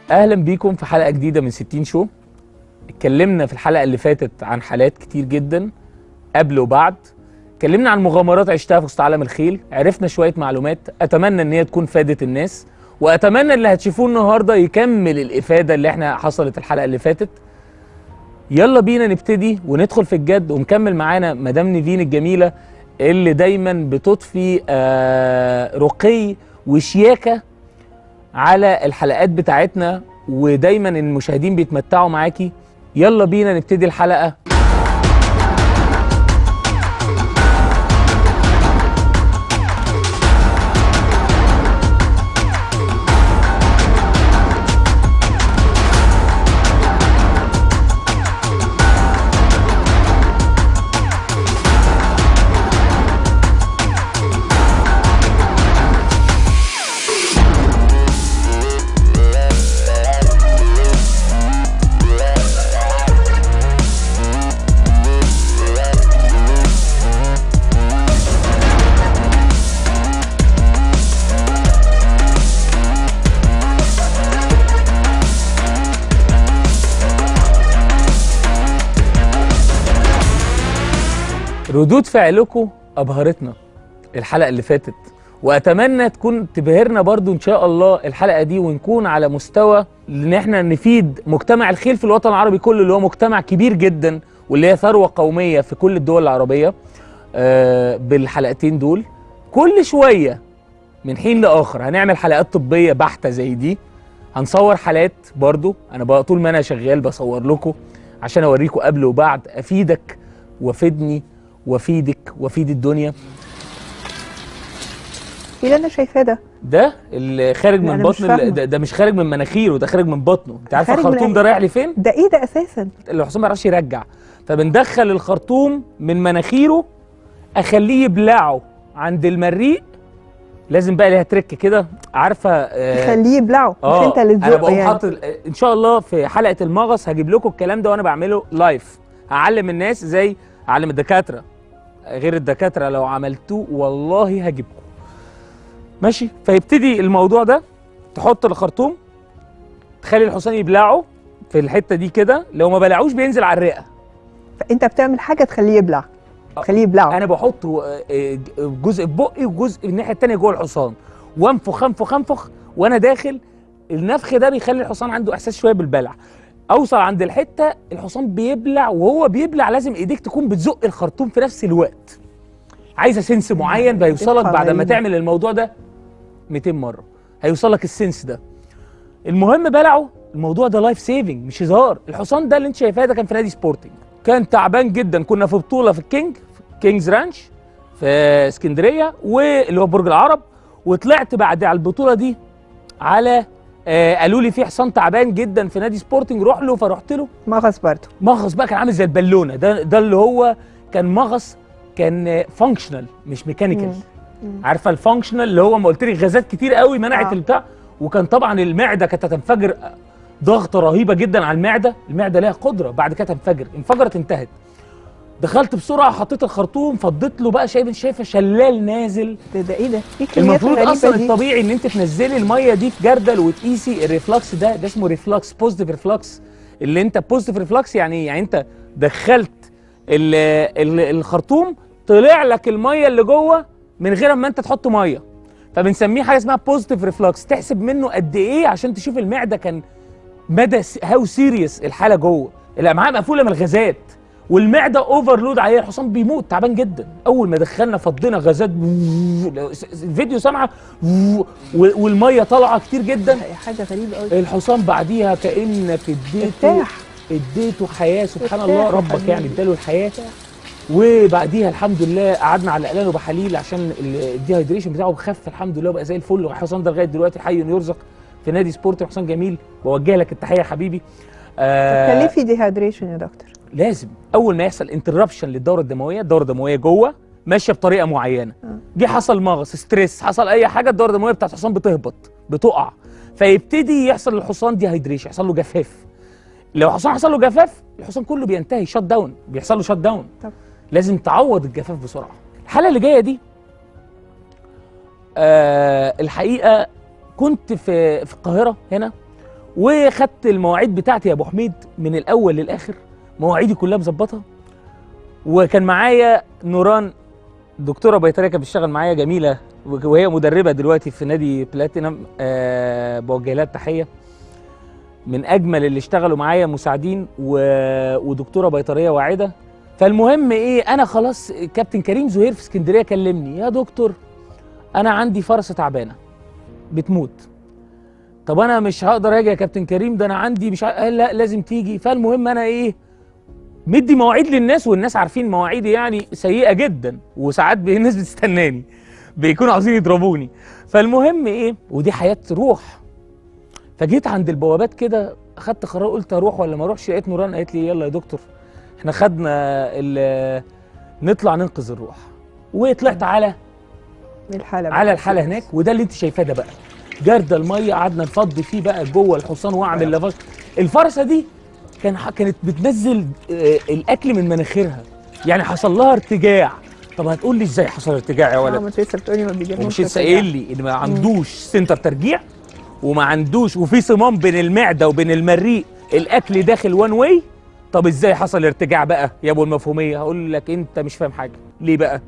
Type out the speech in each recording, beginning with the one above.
اهلا بيكم في حلقه جديده من 60 شو اتكلمنا في الحلقه اللي فاتت عن حالات كتير جدا قبل وبعد اتكلمنا عن مغامرات عشتها في وسط عالم الخيل عرفنا شويه معلومات اتمنى ان هي تكون فادت الناس واتمنى اللي هتشوفوه النهارده يكمل الافاده اللي احنا حصلت الحلقه اللي فاتت يلا بينا نبتدي وندخل في الجد ونكمل معانا مدام نيفين الجميله اللي دايما بتضفي آه رقي وشياكه على الحلقات بتاعتنا ودايما المشاهدين بيتمتعوا معاكي يلا بينا نبتدي الحلقه ردود فعلكم ابهرتنا الحلقه اللي فاتت واتمنى تكون تبهرنا برضو ان شاء الله الحلقه دي ونكون على مستوى ان احنا نفيد مجتمع الخيل في الوطن العربي كله اللي هو مجتمع كبير جدا واللي هي ثروه قوميه في كل الدول العربيه آه بالحلقتين دول كل شويه من حين لاخر هنعمل حلقات طبيه بحته زي دي هنصور حالات برضو انا بقى طول ما انا شغال بصور لكم عشان اوريكم قبل وبعد افيدك وافيدني وافيدك وافيد الدنيا ايه اللي انا شايفاه ده؟ ده اللي خارج من أنا مش بطن فاهمة. ال- ده, ده مش خارج من مناخيره ده خارج من بطنه انت عارف خارج من الخرطوم ال- ده رايح لفين ده ايه ده اساسا؟ الحصان ما يعرفش يرجع فبندخل الخرطوم من مناخيره اخليه يبلعه عند المريء لازم بقى ليها ترك كده عارفه آه خليه يبلعه مش انت اللي انا تزقه بقوم يعني حاطط ان شاء الله في حلقه المغص هجيب لكم الكلام ده وانا بعمله لايف هعلم الناس ازاي اعلم الدكاتره غير الدكاتره لو عملتوه والله هجيبكم ماشي فيبتدي الموضوع ده تحط الخرطوم تخلي الحصان يبلعه في الحته دي كده لو ما بلعوش بينزل على الرئه فانت بتعمل حاجه تخليه يبلع تخليه يبلعه انا بحطه آه، آه، جزء في بقي وجزء الناحيه الثانيه جوه الحصان وانفخ انفخ انفخ وانا داخل النفخ ده بيخلي الحصان عنده احساس شويه بالبلع اوصل عند الحته الحصان بيبلع وهو بيبلع لازم ايديك تكون بتزق الخرطوم في نفس الوقت عايزه سنس معين بيوصلك دقة بعد ما غريبة. تعمل الموضوع ده 200 مره هيوصلك السنس ده المهم بلعه الموضوع ده لايف سيفنج مش هزار الحصان ده اللي انت شايفاه ده كان في نادي سبورتنج كان تعبان جدا كنا في بطوله في الكينج في كينجز رانش في اسكندريه واللي هو برج العرب وطلعت بعد على البطوله دي على آه قالوا لي في حصان تعبان جدا في نادي سبورتنج روح له فرحت له مغص برضه مغص بقى كان عامل زي البالونه ده ده اللي هو كان مغص كان فانكشنال مش ميكانيكال عارفه الفانكشنال اللي هو ما قلت لك غازات كتير قوي منعت آه. البتاع وكان طبعا المعده كانت هتنفجر ضغطه رهيبه جدا على المعده المعده ليها قدره بعد كده تنفجر انفجرت انتهت دخلت بسرعه حطيت الخرطوم فضيت له بقى شايف شايفه شلال نازل ده, ده ايه ده؟ ايه الكميات المفروض الغريبه اصلا دي؟ الطبيعي ان انت تنزلي الميه دي في جردل وتقيسي الريفلكس ده ده اسمه ريفلكس بوزيتيف ريفلكس اللي انت بوزيتيف ريفلكس يعني ايه؟ يعني انت دخلت ال ال الخرطوم طلع لك الميه اللي جوه من غير ما انت تحط ميه فبنسميه حاجه اسمها بوزيتيف ريفلكس تحسب منه قد ايه عشان تشوف المعده كان مدى هاو سيريس الحاله جوه الامعاء مقفوله من الغازات والمعده اوفرلود عليها الحصان بيموت تعبان جدا اول ما دخلنا فضينا غازات الفيديو سامعه والميه طالعه كتير جدا ده حاجه غريبه قوي الحصان بعديها كانك اديته ارتاح اديته حياه سبحان ارتاح الله يا ربك حبيبي. يعني اداله الحياه ارتاح. وبعديها الحمد لله قعدنا على اقلانه بحليل عشان ال- الديهايدريشن بتاعه خف الحمد لله وبقى زي الفل والحصان ده لغايه دلوقتي حي يرزق في نادي سبورت حصان جميل بوجه لك التحيه يا حبيبي كان ليه آه في ديهايدريشن يا دكتور؟ لازم اول ما يحصل انتربشن للدوره الدمويه الدوره الدمويه جوه ماشيه بطريقه معينه آه. جه حصل مغص ستريس حصل اي حاجه الدوره الدمويه بتاعت الحصان بتهبط بتقع فيبتدي يحصل للحصان ديهايدريشن يحصل له جفاف لو الحصان حصل له جفاف الحصان كله بينتهي شات داون بيحصل له شات داون طب. لازم تعوض الجفاف بسرعه الحاله اللي جايه دي آه الحقيقه كنت في في القاهره هنا وخدت المواعيد بتاعتي يا ابو حميد من الاول للاخر مواعيدي كلها مظبطه وكان معايا نوران دكتوره بيطريه كانت بتشتغل معايا جميله وهي مدربه دلوقتي في نادي بلاتينم أه بوجه لها التحيه من اجمل اللي اشتغلوا معايا مساعدين و... ودكتوره بيطريه واعده فالمهم ايه انا خلاص كابتن كريم زهير في اسكندريه كلمني يا دكتور انا عندي فرسه تعبانه بتموت طب انا مش هقدر اجي يا كابتن كريم ده انا عندي مش ع... قال لا لازم تيجي فالمهم انا ايه مدي مواعيد للناس والناس عارفين مواعيدي يعني سيئه جدا وساعات بي- الناس بتستناني بيكونوا عاوزين يضربوني فالمهم ايه ودي حياه روح فجيت عند البوابات كده اخدت قرار قلت اروح ولا ما اروحش لقيت نوران قالت لي يلا يا دكتور احنا خدنا ال- نطلع ننقذ الروح وطلعت على الحاله بقى. على الحاله هناك وده اللي انت شايفاه ده بقى جرد الميه قعدنا نفضي فيه بقى جوه الحصان واعمل لافاش الفرسه دي كان كانت بتنزل آه، الاكل من مناخيرها يعني حصل لها ارتجاع طب هتقول لي ازاي حصل ارتجاع يا اه ولد ما انت لسه بتقولي ما بيجيبوش ومش لسه قايل لي ان ما عندوش سنتر ترجيع وما عندوش وفي صمام بين المعده وبين المريء الاكل داخل وان واي طب ازاي حصل ارتجاع بقى يا ابو المفهوميه هقول لك انت مش فاهم حاجه ليه بقى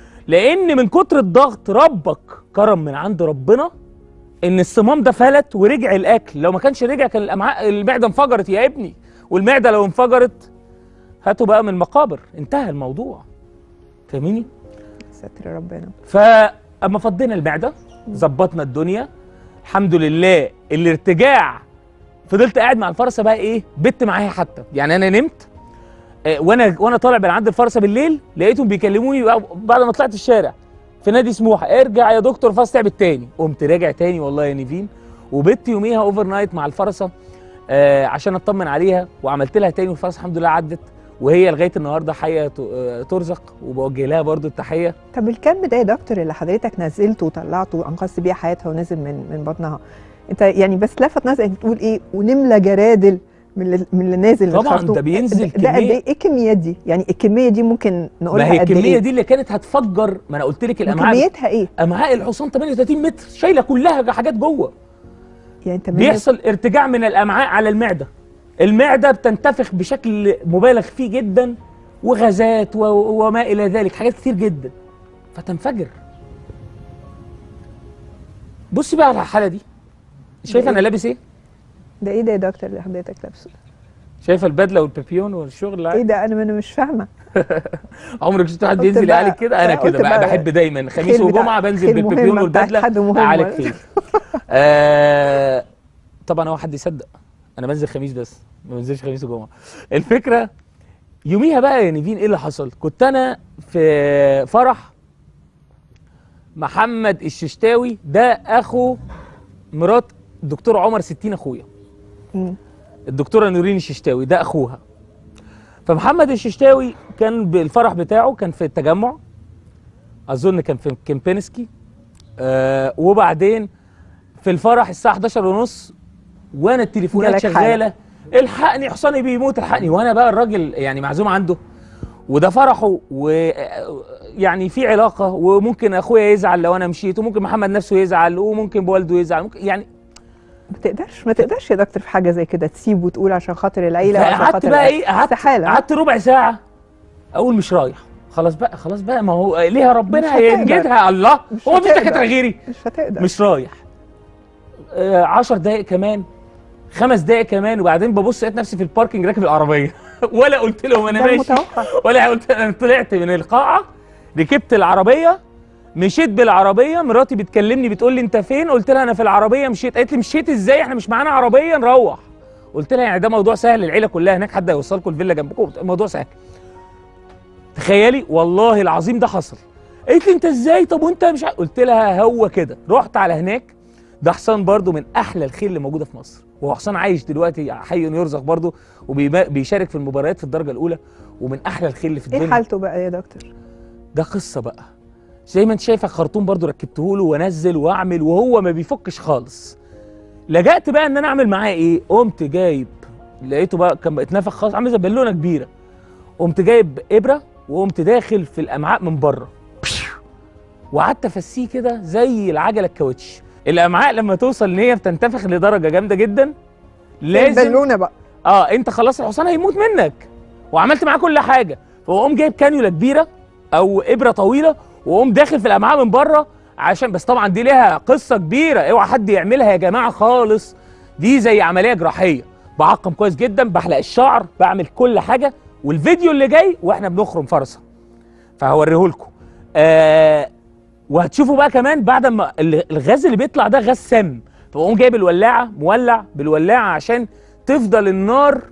لان من كتر الضغط ربك كرم من عند ربنا ان الصمام ده فلت ورجع الاكل لو ما كانش رجع كان الامعاء المعده انفجرت يا ابني والمعده لو انفجرت هاتوا بقى من المقابر انتهى الموضوع فاهميني ستر ربنا فاما فضينا المعده ظبطنا الدنيا الحمد لله الارتجاع فضلت قاعد مع الفرسه بقى ايه بت معايا حتى يعني انا نمت آه، وانا وانا طالع من عند الفرسه بالليل لقيتهم بيكلموني بقى بعد ما طلعت الشارع في نادي سموحه ارجع يا دكتور فاس تعبت تاني قمت راجع تاني والله يا نيفين وبت يوميها اوفر نايت مع الفرسه آه عشان اطمن عليها وعملت لها تاني والفرسه الحمد لله عدت وهي لغايه النهارده حيه ت- آه، ترزق وبوجه لها برضو التحيه طب الكم ده يا دكتور اللي حضرتك نزلته وطلعته وانقذت بيها حياتها ونزل من من بطنها انت يعني بس لفت نظرك بتقول ايه ونملى جرادل من اللي من اللي نازل من طبعاً الخرطوم. ده بينزل ده قد كمية- ايه إيه الكميات دي يعني الكميه دي ممكن ما نقولها هي قد الكميه ايه دي اللي كانت هتفجر ما انا قلت لك الامعاء كميتها ايه امعاء الحصان 38 متر شايله كلها حاجات جوه يعني انت من- بيحصل ارتجاع من الامعاء على المعده المعده بتنتفخ بشكل مبالغ فيه جدا وغازات و- وما الى ذلك حاجات كتير جدا فتنفجر بصي بقى على الحاله دي شايفه انا لابس ايه ده ايه ده يا دكتور اللي حضرتك لابسه شايفه البدله والبيبيون والشغل اللي ايه ده انا انا مش فاهمه عمرك شفت حد قلت بينزل بقى- يقلك كده انا قلت كده بقى بقى بحب دايما خميس خير بتاع- وجمعه بنزل خير بالبيبيون مهمة بتاعت والبدله حد مهم اعالج ولا؟ خير آه طبعا هو حد يصدق انا بنزل خميس بس ما بنزلش خميس وجمعه الفكره يوميها بقى يا نيفين ايه اللي حصل كنت انا في فرح محمد الششتاوي ده اخو مرات الدكتور عمر ستين اخويا مم. الدكتوره نورين الششتاوي ده اخوها فمحمد الششتاوي كان بالفرح بتاعه كان في التجمع اظن كان في كيمبينسكي آه وبعدين في الفرح الساعه 11 ونص وانا التليفونات جالك حالة. شغاله الحقني حصاني بيموت الحقني وانا بقى الراجل يعني معزوم عنده وده فرحه ويعني في علاقه وممكن اخويا يزعل لو انا مشيت وممكن محمد نفسه يزعل وممكن بوالده يزعل ممكن يعني ما تقدرش ما تقدرش يا دكتور في حاجه زي كده تسيب وتقول عشان خاطر العيله وعشان فقعدت خاطر بقى الأهل. ايه قعدت استحاله قعدت ربع ساعه اقول مش رايح خلاص بقى خلاص بقى ما هو ليها مش ربنا هتقدر. هينجدها الله مش هو مفيش هتقدر. دكاتره غيري مش هتقدر مش رايح آه عشر دقايق كمان خمس دقايق كمان وبعدين ببص لقيت نفسي في الباركنج راكب العربيه ولا قلت لهم انا ده ماشي المتوقع ولا قلت انا طلعت من القاعه ركبت العربيه مشيت بالعربيه مراتي بتكلمني بتقول لي انت فين قلت لها انا في العربيه مشيت قالت لي مشيت ازاي احنا مش معانا عربيه نروح قلت لها يعني ده موضوع سهل العيله كلها هناك حد هيوصلكم الفيلا جنبكم موضوع سهل تخيلي والله العظيم ده حصل قالت لي انت ازاي طب وانت مش عارف قلت لها هو كده رحت على هناك ده حصان برضو من احلى الخيل اللي موجوده في مصر وهو حصان عايش دلوقتي حي يرزق برضو وبيشارك في المباريات في الدرجه الاولى ومن احلى الخيل اللي في ايه الدنيا حالته بقى يا دكتور ده قصه بقى زي ما انت شايفه خرطوم برضو ركبته له وانزل واعمل وهو ما بيفكش خالص لجأت بقى ان انا اعمل معاه ايه قمت جايب لقيته بقى كان اتنفخ خالص عامل زي بالونه كبيره قمت جايب ابره وقمت داخل في الامعاء من بره وقعدت افسيه كده زي العجله الكاوتش الامعاء لما توصل ان هي بتنتفخ لدرجه جامده جدا لازم بالونه بقى اه انت خلاص الحصان هيموت منك وعملت معاه كل حاجه فهو قوم جايب كانيولا كبيره او ابره طويله وقوم داخل في الامعاء من بره عشان بس طبعا دي ليها قصه كبيره اوعى حد يعملها يا جماعه خالص دي زي عمليه جراحيه بعقم كويس جدا بحلق الشعر بعمل كل حاجه والفيديو اللي جاي واحنا بنخرم فرصه فهوريه لكم آه وهتشوفوا بقى كمان بعد ما ال- الغاز اللي بيطلع ده غاز سام فبقوم جايب الولاعه مولع بالولاعه عشان تفضل النار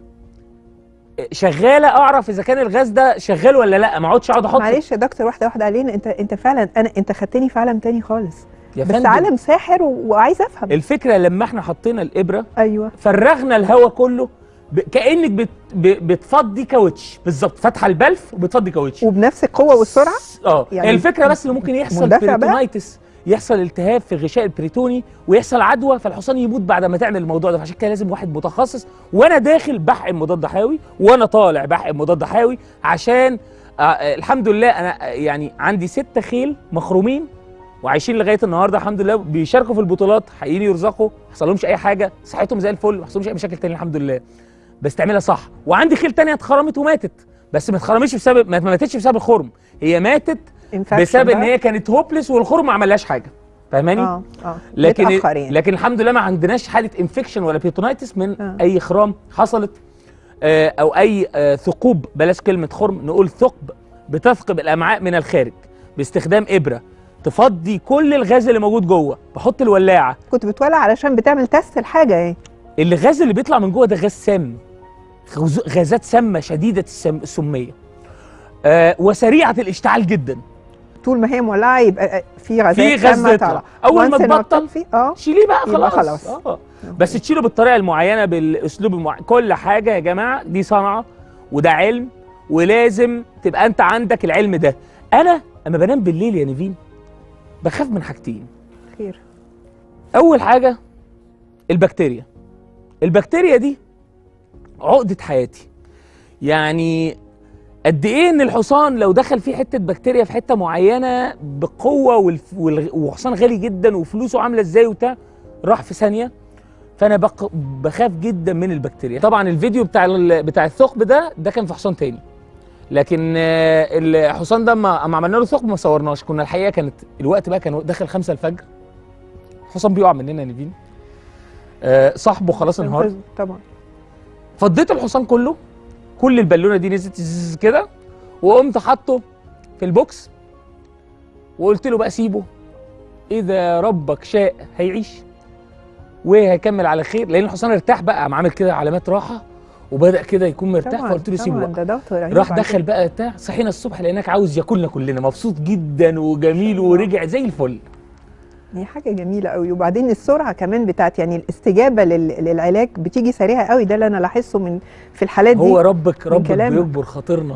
شغاله اعرف اذا كان الغاز ده شغال ولا لا ما اقعدش اقعد احط معلش يا دكتور واحده واحده علينا انت انت فعلا انا انت خدتني في عالم تاني خالص يا بس فندم عالم ساحر و- وعايز افهم الفكره لما احنا حطينا الابره ايوه فرغنا الهواء كله ب... كانك بت... ب... بتفضي كاوتش بالظبط فاتحه البلف وبتفضي كاوتش وبنفس القوه والسرعه اه يعني يعني الفكره بس اللي ممكن يحصل مندفع بقى؟ بريتونايتس يحصل التهاب في الغشاء البريتوني ويحصل عدوى فالحصان يموت بعد ما تعمل الموضوع ده فعشان كده لازم واحد متخصص وانا داخل بحقن مضاد حيوي وانا طالع بحقن مضاد حيوي عشان آه آه، الحمد لله انا آه، يعني عندي ستة خيل مخرومين وعايشين لغايه النهارده الحمد لله بيشاركوا في البطولات حقيقيين يرزقوا ما حصلهمش اي حاجه صحتهم زي الفل ما حصلهمش اي مشاكل تاني الحمد لله بس تعملها صح وعندي خيل تانية اتخرمت وماتت بس ما اتخرمتش بسبب ما ما ماتتش بسبب الخرم هي ماتت infection بسبب ان بقى. هي كانت هوبلس والخرم ما عملهاش حاجه فاهماني اه اه لكن متأخر يعني. لكن الحمد لله ما عندناش حاله انفكشن ولا بيتونايتس من آه. اي خرام حصلت آه، او اي آه، ثقوب بلاش كلمه خرم نقول ثقب بتثقب الامعاء من الخارج باستخدام ابره تفضي كل الغاز اللي موجود جوه بحط الولاعه كنت بتولع علشان بتعمل تست الحاجه ايه الغاز اللي بيطلع من جوه ده غاز سام غز- غازات سامه شديده السم السميه آه وسريعه الاشتعال جدا طول ما هي مولعه يبقى في غازات في غاز سامة يطلع. طالعة. أول ما Once إنه تبطل تطفي، اه شيليه بقى يبقى خلاص, خلاص. آه. بس تشيله بالطريقه المعينه بالاسلوب المعين كل حاجه يا جماعه دي صنعه وده علم ولازم تبقى انت عندك العلم ده انا اما بنام بالليل يا نيفين بخاف من حاجتين خير اول حاجه البكتيريا البكتيريا دي عقده حياتي يعني قد ايه ان الحصان لو دخل فيه حته بكتيريا في حته معينه بقوه والف... والغ... وحصان غالي جدا وفلوسه عامله ازاي وبتاع راح في ثانيه فانا بق... بخاف جدا من البكتيريا طبعا الفيديو بتاع ال... بتاع الثقب ده ده كان في حصان تاني لكن آه، الحصان ده اما أما عملنا له ثقب ما صورناش كنا الحقيقه كانت الوقت بقى كان داخل خمسة الفجر الحصان بيقع مننا يا نيفين آه، صاحبه خلاص انهار طبعا فضيت الحصان كله كل البالونه دي نزلت زز كده وقمت حاطه في البوكس وقلت له بقى سيبه اذا ربك شاء هيعيش وهيكمل على خير لان الحصان ارتاح بقى قام عامل كده علامات راحه وبدا كده يكون مرتاح طبعا فقلت له سيبه طبعا بقى ده دكتور رهيب راح على دخل بقى بتاع صحينا الصبح لقيناك عاوز ياكلنا كلنا مبسوط جدا وجميل ورجع زي الفل هي حاجه جميله قوي وبعدين السرعه كمان بتاعت يعني الاستجابه لل... للعلاج بتيجي سريعه قوي ده اللي انا لاحظه من في الحالات دي هو ربك ربك كلامك. بيكبر خاطرنا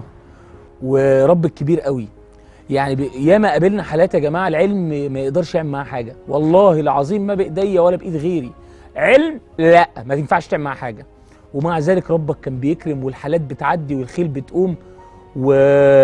وربك كبير قوي يعني ب- ياما قابلنا حالات يا جماعه العلم ما يقدرش يعمل معاها حاجه والله العظيم ما بايديا ولا بايد غيري علم لا ما تنفعش تعمل معاها حاجه ومع ذلك ربك كان بيكرم والحالات بتعدي والخيل بتقوم و...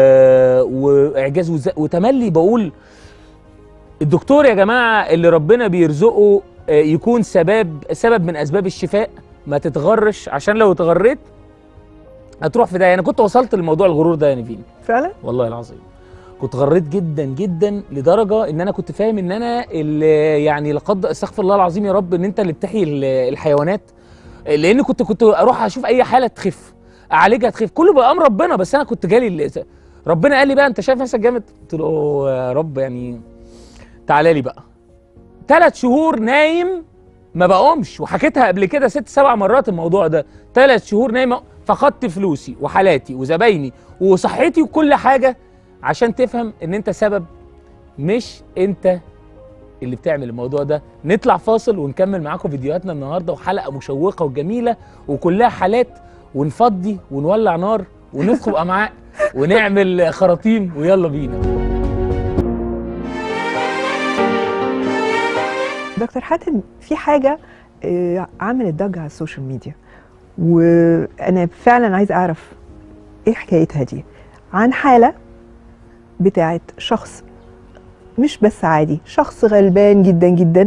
واعجاز وز... وتملي بقول الدكتور يا جماعه اللي ربنا بيرزقه آه، يكون سبب سبب من اسباب الشفاء ما تتغرش عشان لو اتغريت هتروح في ده انا كنت وصلت لموضوع الغرور ده يا نيفين فعلا والله العظيم كنت غريت جدا جدا لدرجه ان انا كنت فاهم ان انا اللي يعني لقد استغفر الله العظيم يا رب ان انت اللي بتحيي ال- الحيوانات لان كنت كنت اروح اشوف اي حاله تخف اعالجها تخف كله بامر ربنا بس انا كنت جالي ال- ربنا قال لي بقى انت شايف نفسك جامد قلت له "أوه يا رب يعني تعالى لي بقى ثلاث شهور نايم ما بقومش وحكيتها قبل كده ست سبع مرات الموضوع ده ثلاث شهور نايم فقدت فلوسي وحالاتي وزبايني وصحتي وكل حاجه عشان تفهم ان انت سبب مش انت اللي بتعمل الموضوع ده نطلع فاصل ونكمل معاكم فيديوهاتنا النهارده وحلقه مشوقه وجميله وكلها حالات ونفضي ونولع نار ونثقب امعاء ونعمل خراطيم ويلا بينا دكتور حاتم في حاجه آه، عملت ضجه على السوشيال ميديا وانا فعلا عايز اعرف ايه حكايتها دي عن حاله بتاعت شخص مش بس عادي شخص غلبان جدا جدا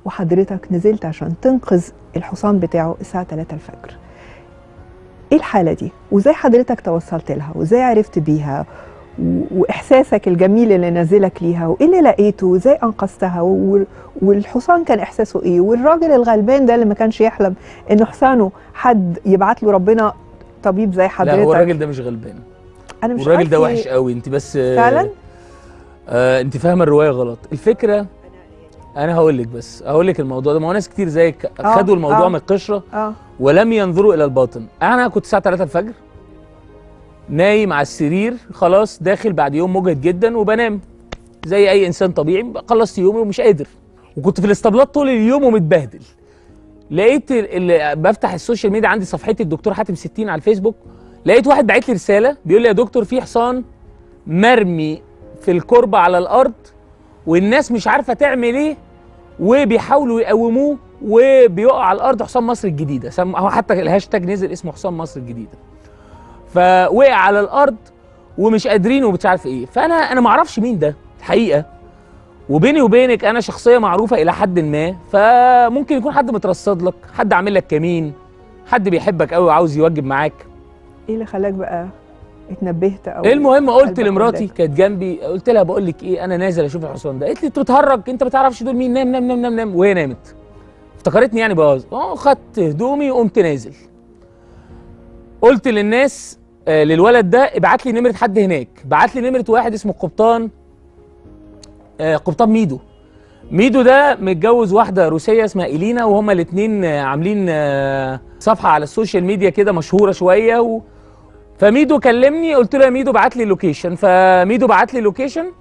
وحضرتك نزلت عشان تنقذ الحصان بتاعه الساعه 3 الفجر ايه الحاله دي وازاي حضرتك توصلت لها وازاي عرفت بيها و- واحساسك الجميل اللي نزلك ليها وايه اللي لقيته وازاي انقذتها و- والحصان كان احساسه ايه والراجل الغلبان ده اللي ما كانش يحلم ان حصانه حد يبعت له ربنا طبيب زي لا حضرتك هو الراجل ده مش غلبان انا مش والراجل ده عارفة وحش قوي انت بس آه، فعلا آه انت فاهمه الروايه غلط الفكره انا هقول لك بس هقول لك الموضوع ده ما هو ناس كتير زيك آه، خدوا الموضوع آه. من القشره اه ولم ينظروا الى الباطن انا كنت الساعه 3 الفجر نايم على السرير خلاص داخل بعد يوم مجهد جدا وبنام زي اي انسان طبيعي خلصت يومي ومش قادر وكنت في الاسطبلات طول اليوم ومتبهدل لقيت ال- ال- بفتح السوشيال ميديا عندي صفحتي الدكتور حاتم 60 على الفيسبوك لقيت واحد باعت لي رساله بيقول لي يا دكتور في حصان مرمي في الكربة على الارض والناس مش عارفه تعمل ايه وبيحاولوا يقوموه وبيقع على الارض حصان مصر الجديده سم... هو حتى الهاشتاج نزل اسمه حصان مصر الجديده فوقع على الارض ومش قادرين ومش عارف ايه فانا انا ما اعرفش مين ده الحقيقه وبيني وبينك انا شخصيه معروفه الى حد ما فممكن يكون حد مترصد لك حد عامل لك كمين حد بيحبك قوي وعاوز يوجب معاك ايه اللي خلاك بقى اتنبهت او المهم قلت قلبك لمراتي وداك؟ كانت جنبي قلت لها بقول لك ايه انا نازل اشوف الحصان ده قالت لي انت بتهرج انت ما تعرفش دول مين نام نام نام نام نام وهي نامت افتكرتني يعني باظ اه خدت هدومي وقمت نازل قلت للناس آه للولد ده ابعت لي نمره حد هناك بعت لي نمره واحد اسمه القبطان آه قبطان ميدو ميدو ده متجوز واحده روسيه اسمها إلينا وهما الاثنين عاملين آه صفحه على السوشيال ميديا كده مشهوره شويه و... فميدو كلمني قلت له يا ميدو بعت لي اللوكيشن فميدو بعت لي اللوكيشن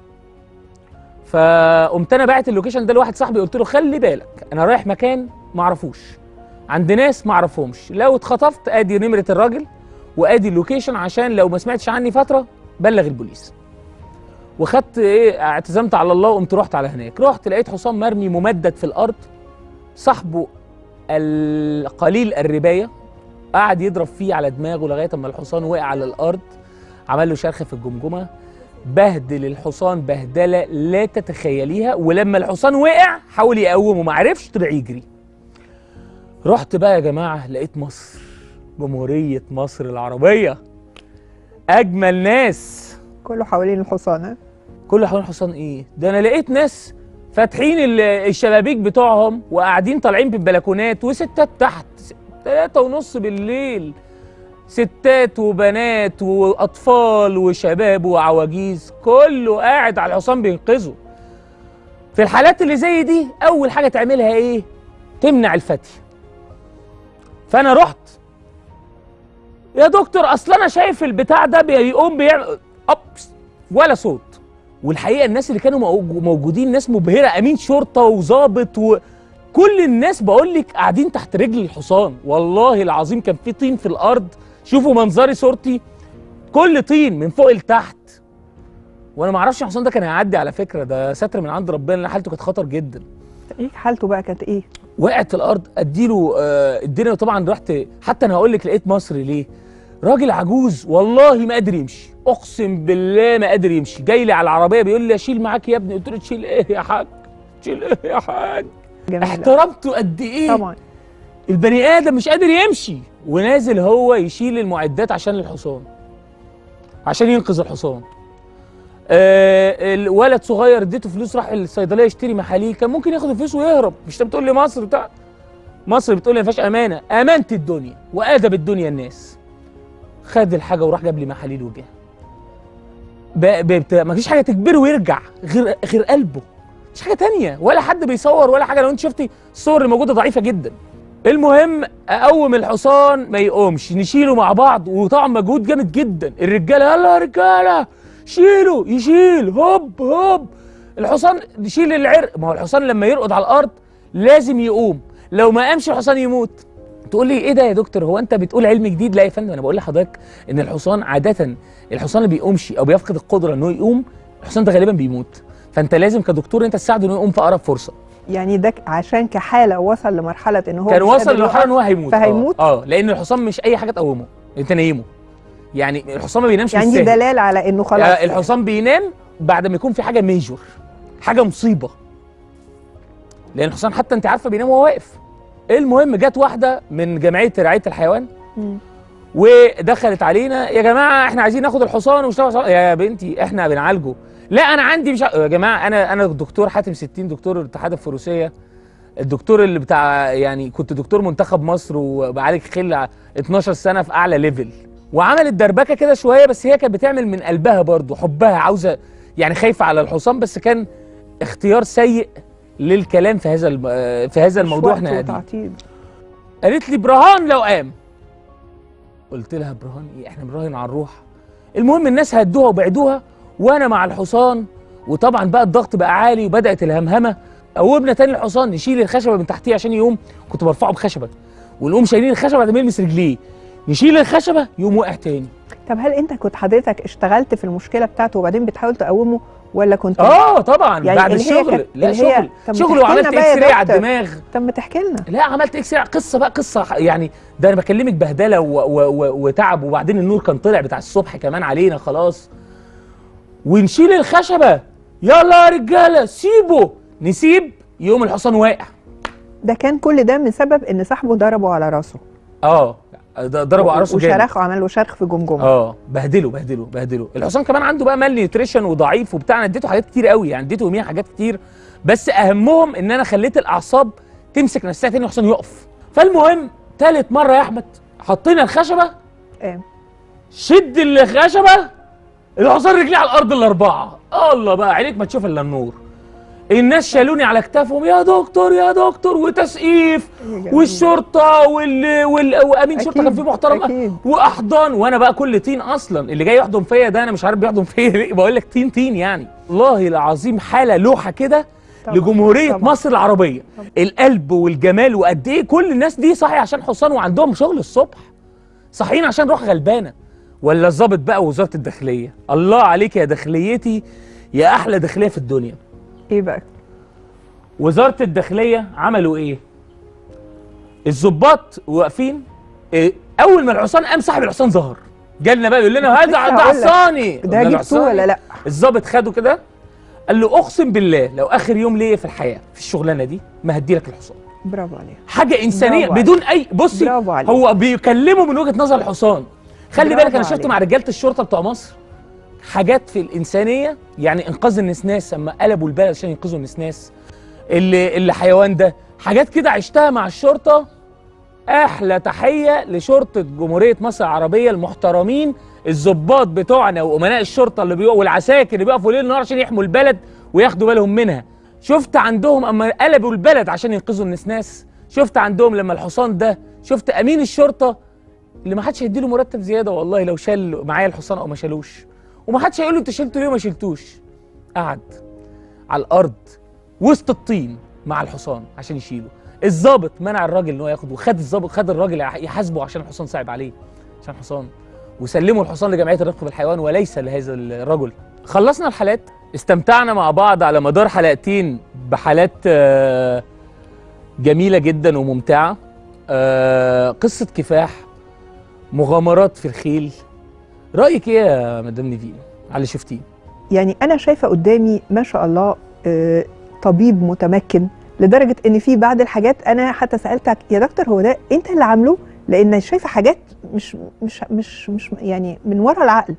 فقمت انا باعت اللوكيشن ده لواحد صاحبي قلت له خلي بالك انا رايح مكان ما اعرفوش عند ناس ما اعرفهمش لو اتخطفت ادي نمره الراجل وادي اللوكيشن عشان لو ما سمعتش عني فتره بلغ البوليس وخدت ايه اعتزمت على الله وقمت رحت على هناك رحت لقيت حصان مرمي ممدد في الارض صاحبه القليل الربايه قعد يضرب فيه على دماغه لغايه اما الحصان وقع على الارض عمل له شرخ في الجمجمه بهدل الحصان بهدله لا تتخيليها ولما الحصان وقع حاول يقومه ما عرفش طلع يجري رحت بقى يا جماعه لقيت مصر جمهوريه مصر العربيه اجمل ناس كله حوالين الحصان ها؟ كل حوالين الحصان ايه ده انا لقيت ناس فاتحين ال- الشبابيك بتوعهم وقاعدين طالعين بالبلكونات وستات تحت تلاتة ونص بالليل ستات وبنات واطفال وشباب وعواجيز كله قاعد على الحصان بينقذه في الحالات اللي زي دي اول حاجه تعملها ايه تمنع الفتي فانا رحت يا دكتور اصل انا شايف البتاع ده بيقوم بيعمل أبس ولا صوت والحقيقه الناس اللي كانوا موجو- موجودين ناس مبهره امين شرطه وظابط وكل الناس بقول لك قاعدين تحت رجل الحصان والله العظيم كان في طين في الارض شوفوا منظري صورتي كل طين من فوق لتحت وانا ما اعرفش الحصان ده كان هيعدي على فكره ده ستر من عند ربنا لأن حالته كانت خطر جدا ايه حالته بقى كانت ايه وقعت الارض اديله آه الدنيا طبعا رحت حتى انا هقول لك لقيت مصر ليه راجل عجوز والله ما قادر يمشي اقسم بالله ما قادر يمشي جاي لي على العربيه بيقول لي اشيل معاك يا ابني قلت له تشيل ايه يا حاج تشيل ايه يا حاج جميل احترمته قد ايه طبعا البني ادم مش قادر يمشي ونازل هو يشيل المعدات عشان الحصان عشان ينقذ الحصان آه الولد صغير اديته فلوس راح الصيدليه يشتري محاليل كان ممكن ياخد الفلوس ويهرب مش انت بتقول لي مصر بتاع مصر بتقول لي ما فيهاش امانه امانه الدنيا وادب الدنيا الناس خد الحاجه وراح جاب لي محاليل وجه ب- ب- بت- ما فيش حاجه تجبره ويرجع غير غير قلبه مش حاجه تانية ولا حد بيصور ولا حاجه لو انت شفتي الصور اللي موجوده ضعيفه جدا المهم اقوم الحصان ما يقومش نشيله مع بعض وطبعا مجهود جامد جدا الرجاله يلا يا رجاله شيله يشيل هوب هوب الحصان يشيل العرق ما هو الحصان لما يرقد على الارض لازم يقوم لو ما قامش الحصان يموت تقول لي ايه ده يا دكتور هو انت بتقول علم جديد لا يا فندم انا بقول لحضرتك ان الحصان عاده الحصان اللي بيقومش او بيفقد القدره انه يقوم الحصان ده غالبا بيموت فانت لازم كدكتور انت تساعده انه يقوم في اقرب فرصه يعني ده ك- عشان كحاله وصل لمرحله ان هو كان مش وصل قادر لمرحله يقف. ان هو هيموت فهيموت؟ اه, آه لان الحصان مش اي حاجه تقومه انت نايمه يعني الحصان ما بينامش يعني دي بالساهل. دلاله على انه خلاص آه الحصان بينام بعد ما يكون في حاجه ميجور حاجه مصيبه لان الحصان حتى انت عارفه بينام وهو واقف المهم جت واحده من جمعيه رعايه الحيوان مم. ودخلت علينا يا جماعه احنا عايزين ناخد الحصان ومش يا بنتي احنا بنعالجه لا انا عندي مش ع- يا جماعه انا انا الدكتور حاتم 60 دكتور الاتحاد الفروسيه الدكتور اللي بتاع يعني كنت دكتور منتخب مصر وبعالج خيل ع- 12 سنه في اعلى ليفل وعملت دربكه كده شويه بس هي كانت بتعمل من قلبها برضو حبها عاوزه يعني خايفه على الحصان بس كان اختيار سيء للكلام في هذا الم- في هذا الموضوع مش احنا وقت قاعدين وتعطيل. قالت لي برهان لو قام قلت لها برهان ايه احنا بنراهن على الروح المهم الناس هدوها وبعدوها وانا مع الحصان وطبعا بقى الضغط بقى عالي وبدات الهمهمه قومنا تاني الحصان نشيل الخشبه من تحتيه عشان يقوم كنت برفعه بخشبه ونقوم شايلين الخشبه بعد ما يلمس رجليه نشيل الخشبه يقوم واقع تاني طب هل انت كنت حضرتك اشتغلت في المشكله بتاعته وبعدين بتحاول تقومه ولا كنت اه طبعا يعني بعد اللي هي الشغل كانت- لا اللي هي- شغل طب شغل ما تحكي وعملت لنا بقى يا اكس راي على دكتور. الدماغ طب ما تحكي لنا لا عملت اكس راي قصه بقى قصه ح- يعني ده انا بكلمك بهدله و و و وتعب وبعدين النور كان طلع بتاع الصبح كمان علينا خلاص ونشيل الخشبه يلا يا رجاله سيبه نسيب يقوم الحصان واقع ده كان كل ده من سبب ان صاحبه ضربه على راسه اه ده ضربوا على راسه جامد وشرخه عمل له شرخ في جمجمه اه بهدله بهدله بهدله الحصان كمان عنده بقى مال نيوتريشن وضعيف وبتاع انا اديته حاجات كتير قوي يعني اديته يوميا حاجات كتير بس اهمهم ان انا خليت الاعصاب تمسك نفسها تاني الحصان يقف فالمهم تالت مره يا احمد حطينا الخشبه آه. شد الخشبه الحصان رجليه على الارض الاربعه الله بقى عينيك ما تشوف الا النور الناس شالوني على كتافهم يا دكتور يا دكتور وتسقيف والشرطه وال... وال... وامين شرطه كان فيه محترم أكيد. واحضان وانا بقى كل تين اصلا اللي جاي يحضن فيا ده انا مش عارف بيحضن فيا ليه بقول لك تين تين يعني والله العظيم حاله لوحه كده طبعاً، لجمهوريه طبعاً. مصر العربيه القلب والجمال وقد ايه كل الناس دي صاحيه عشان حصان وعندهم شغل الصبح صاحيين عشان روح غلبانه ولا الظابط بقى وزاره الداخليه الله عليك يا داخليتي يا احلى داخليه في الدنيا ايه بقى وزاره الداخليه عملوا ايه الضباط واقفين إيه اول ما الحصان قام صاحب الحصان ظهر جالنا بقى يقول لنا هذا لسه ده هقول لك. حصاني ده قلنا له جبتوه حصاني. ولا لا الظابط خده كده قال له اقسم بالله لو اخر يوم ليا في الحياه في الشغلانه دي ما هدي لك الحصان برافو عليك حاجه انسانيه برافو بدون اي بصي برافو عليك. هو بيكلمه من وجهه نظر الحصان خلي برافو بالك انا شفت عليك. مع رجاله الشرطه بتوع مصر حاجات في الانسانيه يعني انقاذ النسناس لما قلبوا البلد عشان ينقذوا النسناس اللي اللي حيوان ده حاجات كده عشتها مع الشرطه احلى تحيه لشرطه جمهوريه مصر العربيه المحترمين الضباط بتوعنا وامناء الشرطه اللي بيقوا والعساكر اللي بيقفوا ليل نهار عشان يحموا البلد وياخدوا بالهم منها شفت عندهم اما قلبوا البلد عشان ينقذوا النسناس شفت عندهم لما الحصان ده شفت امين الشرطه اللي ما حدش هيديله مرتب زياده والله لو شال معايا الحصان او ما شالوش وما حدش هيقول له انت شلته ليه وما شلتوش قعد على الارض وسط الطين مع الحصان عشان يشيله الضابط منع الراجل ان هو ياخد وخد الضابط خد الراجل يحاسبه عشان الحصان صعب عليه عشان الحصان وسلموا الحصان لجمعيه الرفق بالحيوان وليس لهذا الرجل خلصنا الحالات استمتعنا مع بعض على مدار حلقتين بحالات آه، جميله جدا وممتعه آه، قصه كفاح مغامرات في الخيل رايك ايه يا مدام نيفين على اللي شفتيه يعني انا شايفه قدامي ما شاء الله آه، طبيب متمكن لدرجه ان في بعض الحاجات انا حتى سالتك يا دكتور هو ده انت اللي عامله لان شايفه حاجات مش مش مش مش يعني من ورا العقل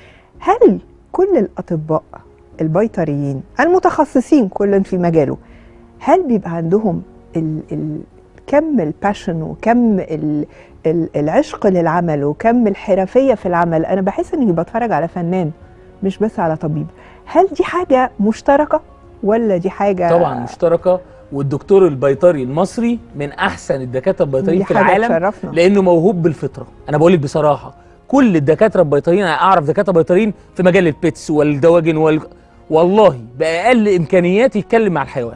هل كل الاطباء البيطريين المتخصصين كل في مجاله هل بيبقى عندهم ال ال كم الباشن وكم ال ال العشق للعمل وكم الحرفيه في العمل انا بحس اني بتفرج على فنان مش بس على طبيب هل دي حاجه مشتركه ولا دي حاجه طبعا مشتركه والدكتور البيطري المصري من احسن الدكاتره البيطريين دي في حاجة العالم تشرفنا. لانه موهوب بالفطره انا بقول لك بصراحه كل الدكاتره البيطريين انا اعرف دكاتره بيطريين في مجال البيتس والدواجن وال... والله باقل امكانيات يتكلم مع الحيوان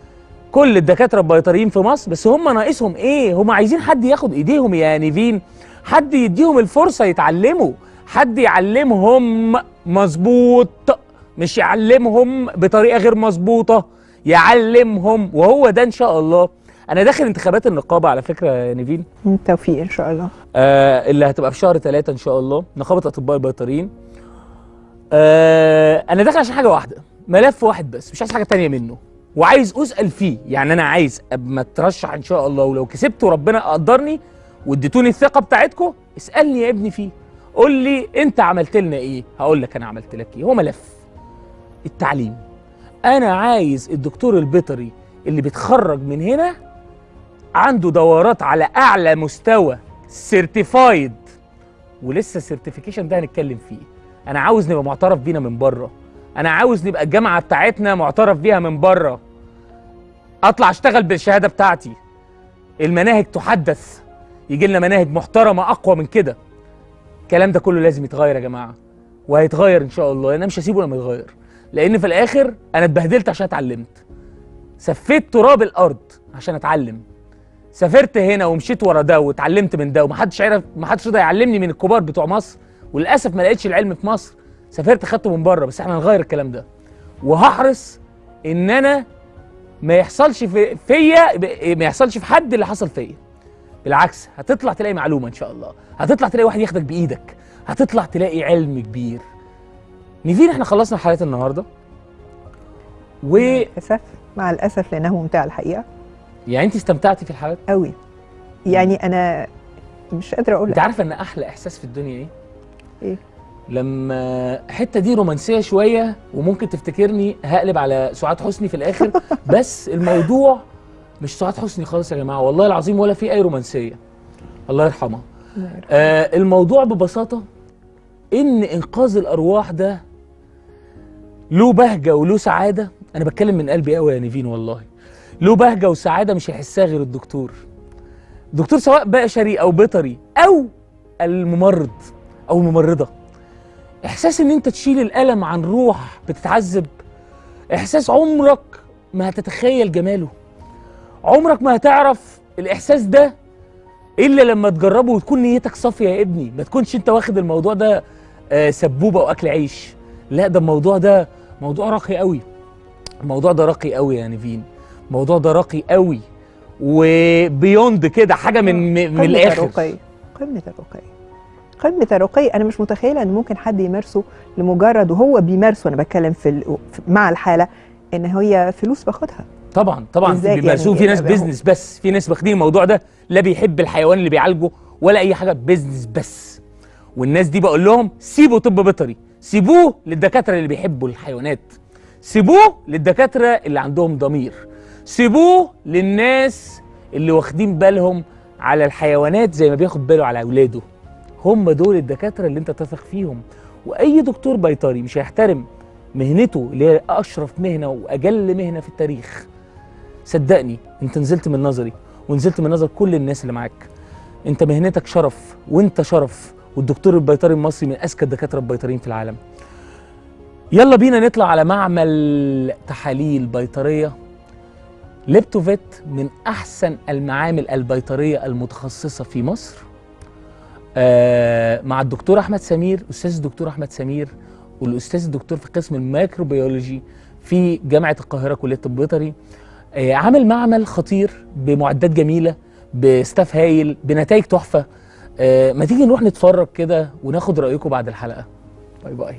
كل الدكاتره البيطريين في مصر بس هم ناقصهم ايه هم عايزين حد ياخد ايديهم يا نيفين حد يديهم الفرصه يتعلموا حد يعلمهم مظبوط مش يعلمهم بطريقه غير مظبوطه يعلمهم وهو ده ان شاء الله انا داخل انتخابات النقابه على فكره يا نيفين توفيق ان شاء الله آه اللي هتبقى في شهر ثلاثة ان شاء الله نقابه اطباء البيطريين آه انا داخل عشان حاجه واحده ملف واحد بس مش عايز حاجه تانية منه وعايز اسال فيه يعني انا عايز اما اترشح ان شاء الله ولو كسبت وربنا قدرني واديتوني الثقه بتاعتكم اسالني يا ابني فيه قول لي انت عملت لنا ايه هقول لك انا عملت لك ايه هو ملف التعليم انا عايز الدكتور البيطري اللي بيتخرج من هنا عنده دورات على اعلى مستوى سيرتيفايد ولسه السيرتيفيكيشن ده هنتكلم فيه انا عاوز نبقى معترف بينا من بره انا عاوز نبقى الجامعه بتاعتنا معترف بيها من بره اطلع اشتغل بالشهاده بتاعتي المناهج تحدث يجي لنا مناهج محترمه اقوى من كده الكلام ده كله لازم يتغير يا جماعه وهيتغير ان شاء الله انا مش هسيبه لما يتغير لان في الاخر انا اتبهدلت عشان اتعلمت سفيت تراب الارض عشان اتعلم سافرت هنا ومشيت ورا ده واتعلمت من ده ومحدش عرف محدش رضى يعلمني من الكبار بتوع مصر وللاسف ما لقيتش العلم في مصر سافرت خدته من بره بس احنا هنغير الكلام ده وهحرص ان انا ما يحصلش في فيا ما يحصلش في حد اللي حصل فيا بالعكس هتطلع تلاقي معلومه ان شاء الله هتطلع تلاقي واحد ياخدك بايدك هتطلع تلاقي علم كبير نيفين احنا خلصنا حلقه النهارده و للاسف مع الاسف لانها ممتعه الحقيقه يعني انت استمتعتي في الحلقه قوي يعني انا مش قادره اقول انت عارفه ان احلى احساس في الدنيا ايه ايه لما الحته دي رومانسيه شويه وممكن تفتكرني هقلب على سعاد حسني في الاخر بس الموضوع مش سعاد حسني خالص يا جماعه والله العظيم ولا في اي رومانسيه الله يرحمها آه الموضوع ببساطه ان انقاذ الارواح ده له بهجه وله سعاده انا بتكلم من قلبي قوي يا نيفين والله له بهجه وسعاده مش هيحسها غير الدكتور الدكتور سواء بشري او بيطري او الممرض او الممرضه احساس ان انت تشيل الالم عن روح بتتعذب احساس عمرك ما هتتخيل جماله عمرك ما هتعرف الاحساس ده الا لما تجربه وتكون نيتك صافيه يا ابني ما تكونش انت واخد الموضوع ده آه، سبوبه واكل عيش لا ده الموضوع ده موضوع راقي قوي الموضوع ده راقي قوي يا نيفين الموضوع ده راقي قوي وبيوند كده حاجه من من قمة الاخر الرقي قمة الرقي قمة الرقي أنا مش متخيلة إن ممكن حد يمارسه لمجرد وهو بيمارسه أنا بتكلم في ال- في- مع الحالة إن هي فلوس باخدها طبعا طبعا إزاي بيمارسوه يعني في ناس يبقى هو- بيزنس بس في ناس واخدين الموضوع ده لا بيحب الحيوان اللي بيعالجه ولا اي حاجه بيزنس بس والناس دي بقول لهم سيبوا طب بيطري سيبوه للدكاتره اللي بيحبوا الحيوانات سيبوه للدكاتره اللي عندهم ضمير سيبوه للناس اللي واخدين بالهم على الحيوانات زي ما بياخد باله على اولاده هم دول الدكاتره اللي انت تثق فيهم واي دكتور بيطري مش هيحترم مهنته اللي هي اشرف مهنه واجل مهنه في التاريخ صدقني انت نزلت من نظري ونزلت من نظر كل الناس اللي معاك انت مهنتك شرف وانت شرف والدكتور البيطري المصري من اذكى الدكاتره البيطريين في العالم يلا بينا نطلع على معمل تحاليل بيطريه ليبتوفيت من احسن المعامل البيطريه المتخصصه في مصر آه مع الدكتور احمد سمير استاذ الدكتور احمد سمير والاستاذ الدكتور في قسم الميكروبيولوجي في جامعه القاهره كليه الطب البيطري آه عامل معمل خطير بمعدات جميله بستاف هايل بنتائج تحفه آه ما تيجي نروح نتفرج كده وناخد رايكم بعد الحلقه باي باي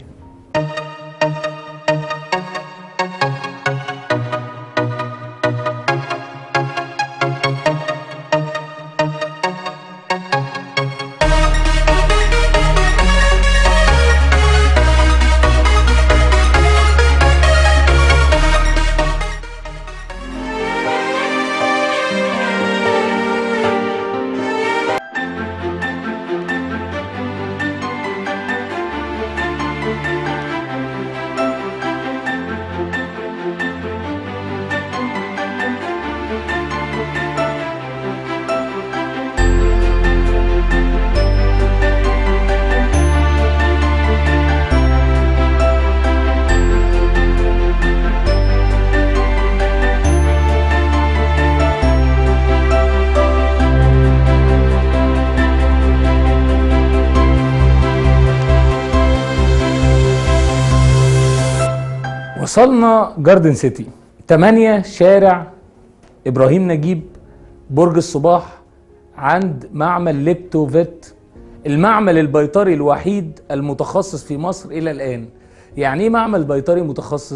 وصلنا جاردن سيتي 8 شارع ابراهيم نجيب برج الصباح عند معمل ليبتوفيت المعمل البيطري الوحيد المتخصص في مصر الى الان يعني ايه معمل بيطري متخصص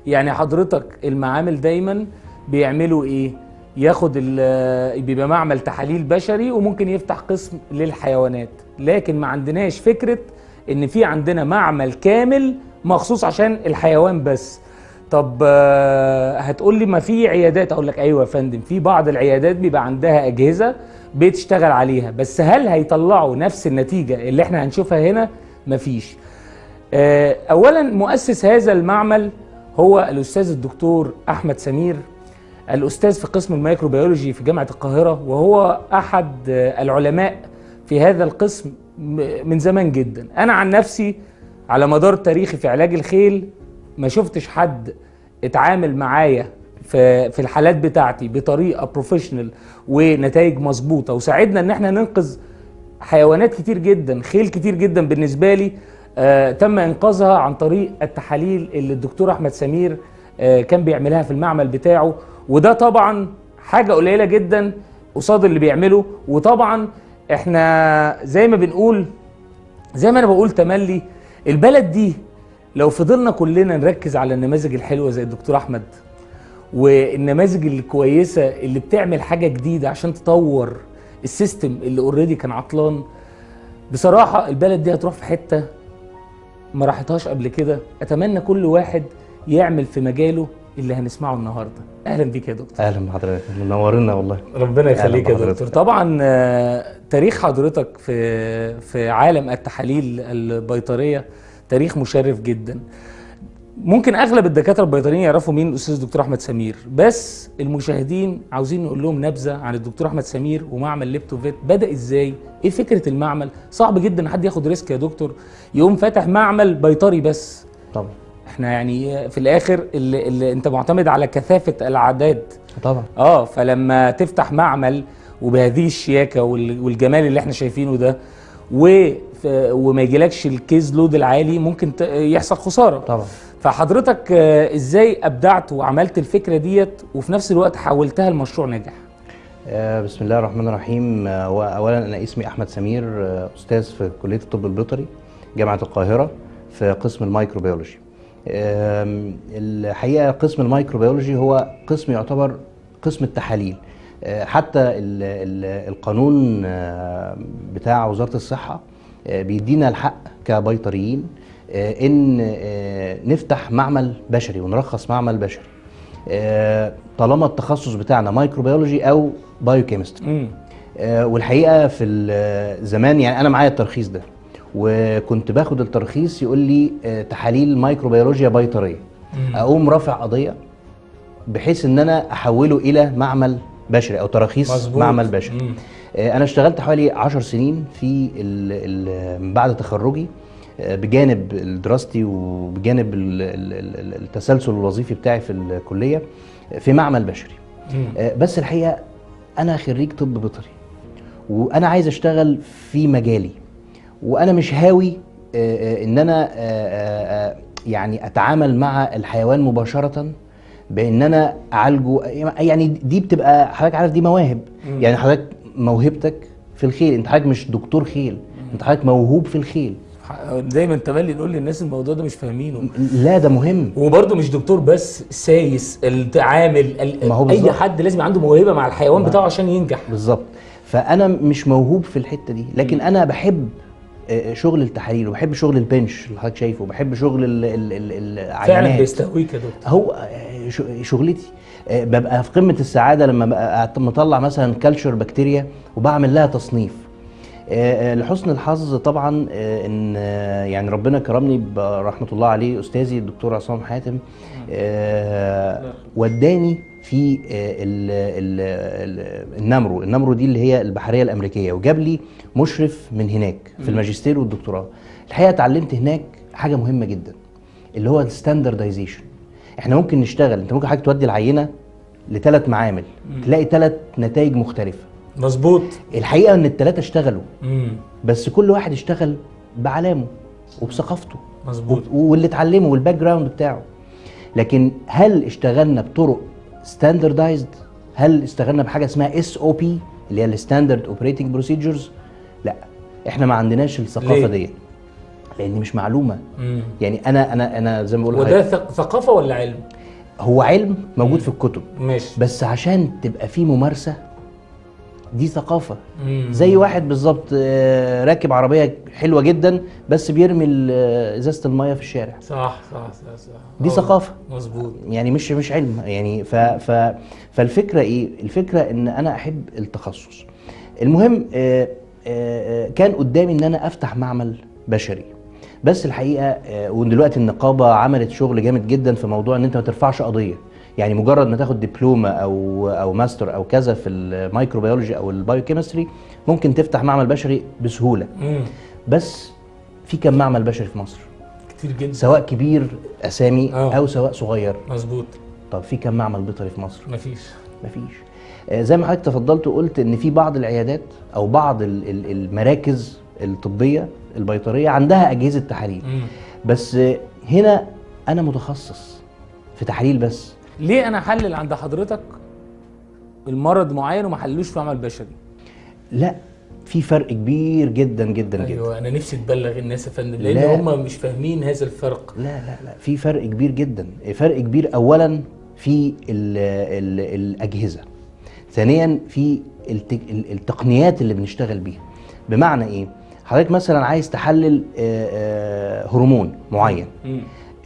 يعني حضرتك المعامل دايما بيعملوا ايه ياخد ال- بيبقى معمل تحاليل بشري وممكن يفتح قسم للحيوانات لكن ما عندناش فكره ان في عندنا معمل كامل مخصوص عشان الحيوان بس طب آه، هتقول لي ما في عيادات اقول لك ايوه يا فندم في بعض العيادات بيبقى عندها اجهزه بتشتغل عليها بس هل هيطلعوا نفس النتيجه اللي احنا هنشوفها هنا مفيش آه، اولا مؤسس هذا المعمل هو الاستاذ الدكتور احمد سمير الاستاذ في قسم الميكروبيولوجي في جامعه القاهره وهو احد آه، العلماء في هذا القسم م- من زمان جدا انا عن نفسي على مدار تاريخي في علاج الخيل ما شفتش حد اتعامل معايا في في الحالات بتاعتي بطريقه بروفيشنال ونتائج مظبوطه وساعدنا ان احنا ننقذ حيوانات كتير جدا خيل كتير جدا بالنسبه لي آه تم انقاذها عن طريق التحاليل اللي الدكتور احمد سمير آه كان بيعملها في المعمل بتاعه وده طبعا حاجه قليله جدا قصاد اللي بيعمله وطبعا احنا زي ما بنقول زي ما انا بقول تملي البلد دي لو فضلنا كلنا نركز على النماذج الحلوه زي الدكتور احمد والنماذج الكويسه اللي بتعمل حاجه جديده عشان تطور السيستم اللي اوريدي كان عطلان بصراحه البلد دي هتروح في حته ما راحتهاش قبل كده اتمنى كل واحد يعمل في مجاله اللي هنسمعه النهارده اهلا بيك يا دكتور اهلا بحضرتك منورنا والله ربنا يخليك يا بحضرتك. دكتور طبعا آه، تاريخ حضرتك في في عالم التحاليل البيطريه تاريخ مشرف جدا ممكن اغلب الدكاتره البيطريين يعرفوا مين الاستاذ الدكتور احمد سمير بس المشاهدين عاوزين نقول لهم نبذه عن الدكتور احمد سمير ومعمل ليبتوفيت بدا ازاي ايه فكره المعمل صعب جدا حد ياخد ريسك يا دكتور يقوم فاتح معمل بيطري بس طبعا احنا يعني في الاخر اللي, اللي انت معتمد على كثافه الاعداد طبعا اه فلما تفتح معمل وبهذه الشياكه وال- والجمال اللي احنا شايفينه ده و ف- وما يجيلكش الكيز لود العالي ممكن ت- يحصل خساره طبعا فحضرتك آه، ازاي ابدعت وعملت الفكره ديت وفي نفس الوقت حولتها لمشروع ناجح آه، بسم الله الرحمن الرحيم آه، واولا انا اسمي احمد سمير آه، استاذ في كليه الطب البيطري جامعه القاهره في قسم الميكروبيولوجي آم، الحقيقه قسم الميكروبيولوجي هو قسم يعتبر قسم التحاليل آه، حتى ال- ال- القانون آه، بتاع وزاره الصحه آه، بيدينا الحق كبيطريين آه، ان آه، نفتح معمل بشري ونرخص معمل بشري آه، طالما التخصص بتاعنا مايكروبيولوجي او بايوكيمستري امم آه، والحقيقه في ال- زمان يعني انا معايا الترخيص ده وكنت باخد الترخيص يقول لي آه، تحاليل مايكروبيولوجيا بيطريه اقوم رافع قضيه بحيث ان انا احوله الى معمل بشري او تراخيص مظبوط. معمل بشري مم. آه، انا اشتغلت حوالي 10 سنين في ال ال من بعد تخرجي آه، بجانب دراستي وبجانب ال- ال- ال- التسلسل الوظيفي بتاعي في الكليه آه، في معمل بشري مم. آه، بس الحقيقه انا خريج طب بيطري وانا عايز اشتغل في مجالي وانا مش هاوي آه، آه، ان انا آه، آه، آه، يعني اتعامل مع الحيوان مباشره بان انا اعالجه يعني دي بتبقى حضرتك عارف دي مواهب يعني حضرتك موهبتك في الخيل انت حضرتك مش دكتور خيل انت حضرتك موهوب في الخيل ح- دايما تملي نقول للناس الموضوع ده مش فاهمينه لا ده مهم وبرضه مش دكتور بس سايس التعامل ال- ما هو اي بالظبط. حد لازم عنده موهبه مع الحيوان بتاعه عشان ينجح بالظبط فانا مش موهوب في الحته دي لكن انا بحب آه، شغل التحاليل وبحب شغل البنش اللي حضرتك شايفه وبحب شغل ال- ال- ال- فعلا العينات بيستهويك يا دكتور هو آه، ش- شغلتي آه، ببقى في قمه السعاده لما ببقى مطلع مثلا كالتشر بكتيريا وبعمل لها تصنيف آه، آه، لحسن الحظ طبعا آه، ان آه، يعني ربنا كرمني برحمه الله عليه استاذي الدكتور عصام حاتم آه، وداني في آه، ال- ال- ال- النمرو النمرو دي اللي هي البحريه الامريكيه وجاب لي مشرف من هناك في الماجستير والدكتوراه الحقيقه اتعلمت هناك حاجه مهمه جدا اللي هو الستاندردايزيشن احنا ممكن نشتغل انت ممكن حضرتك تودي العينه لثلاث معامل تلاقي ثلاث نتائج مختلفه مظبوط الحقيقه ان الثلاثه اشتغلوا امم بس كل واحد اشتغل بعلامه وبثقافته مظبوط وب- واللي اتعلمه والباك جراوند بتاعه لكن هل اشتغلنا بطرق ستاندردايزد هل اشتغلنا بحاجه اسمها اس او بي اللي هي الستاندرد اوبريتنج بروسيجرز لا احنا ما عندناش ليه؟ الثقافه دي لان مش معلومه امم يعني انا انا انا زي ما بقول وده لحضرتك- ثق- ثقافه ولا علم؟ هو علم موجود في الكتب ماشي بس عشان تبقى فيه ممارسه دي ثقافه مم. زي واحد بالظبط آه، راكب عربيه حلوه جدا بس بيرمي ال- آه، ازازه الميه في الشارع صح صح صح صح دي آه، ثقافة. مظبوط يعني مش مش علم يعني ف ف فالفكره ايه الفكره ان انا احب التخصص المهم آه، آه، آه، كان قدامي ان انا افتح معمل بشري بس الحقيقه آه، ودلوقتي النقابه عملت شغل جامد جدا في موضوع ان انت ما ترفعش قضيه يعني مجرد ما تاخد دبلومه او او ماستر او كذا في الميكروبيولوجي او البايوكيمستري ممكن تفتح معمل بشري بسهوله مم. بس في كم معمل بشري في مصر كتير جدا سواء كبير اسامي آه. او سواء صغير مظبوط طب في كم معمل بيطري في مصر مفيش مفيش آه، زي ما حضرتك تفضلت وقلت ان في بعض العيادات او بعض ال- ال- المراكز الطبيه البيطريه عندها اجهزه تحاليل مم. بس آه، هنا انا متخصص في تحاليل بس ليه انا احلل عند حضرتك المرض معين وما حللوش في عمل بشري لا في فرق كبير جدا جدا جدا ايوه انا نفسي تبلغ الناس يا فندم لا. لان هم مش فاهمين هذا الفرق لا لا لا في فرق كبير جدا فرق كبير اولا في ال ال الاجهزه ثانيا في التك ال- التقنيات اللي بنشتغل بيها بمعنى ايه حضرتك مثلا عايز تحلل آه، آه، هرمون معين مم.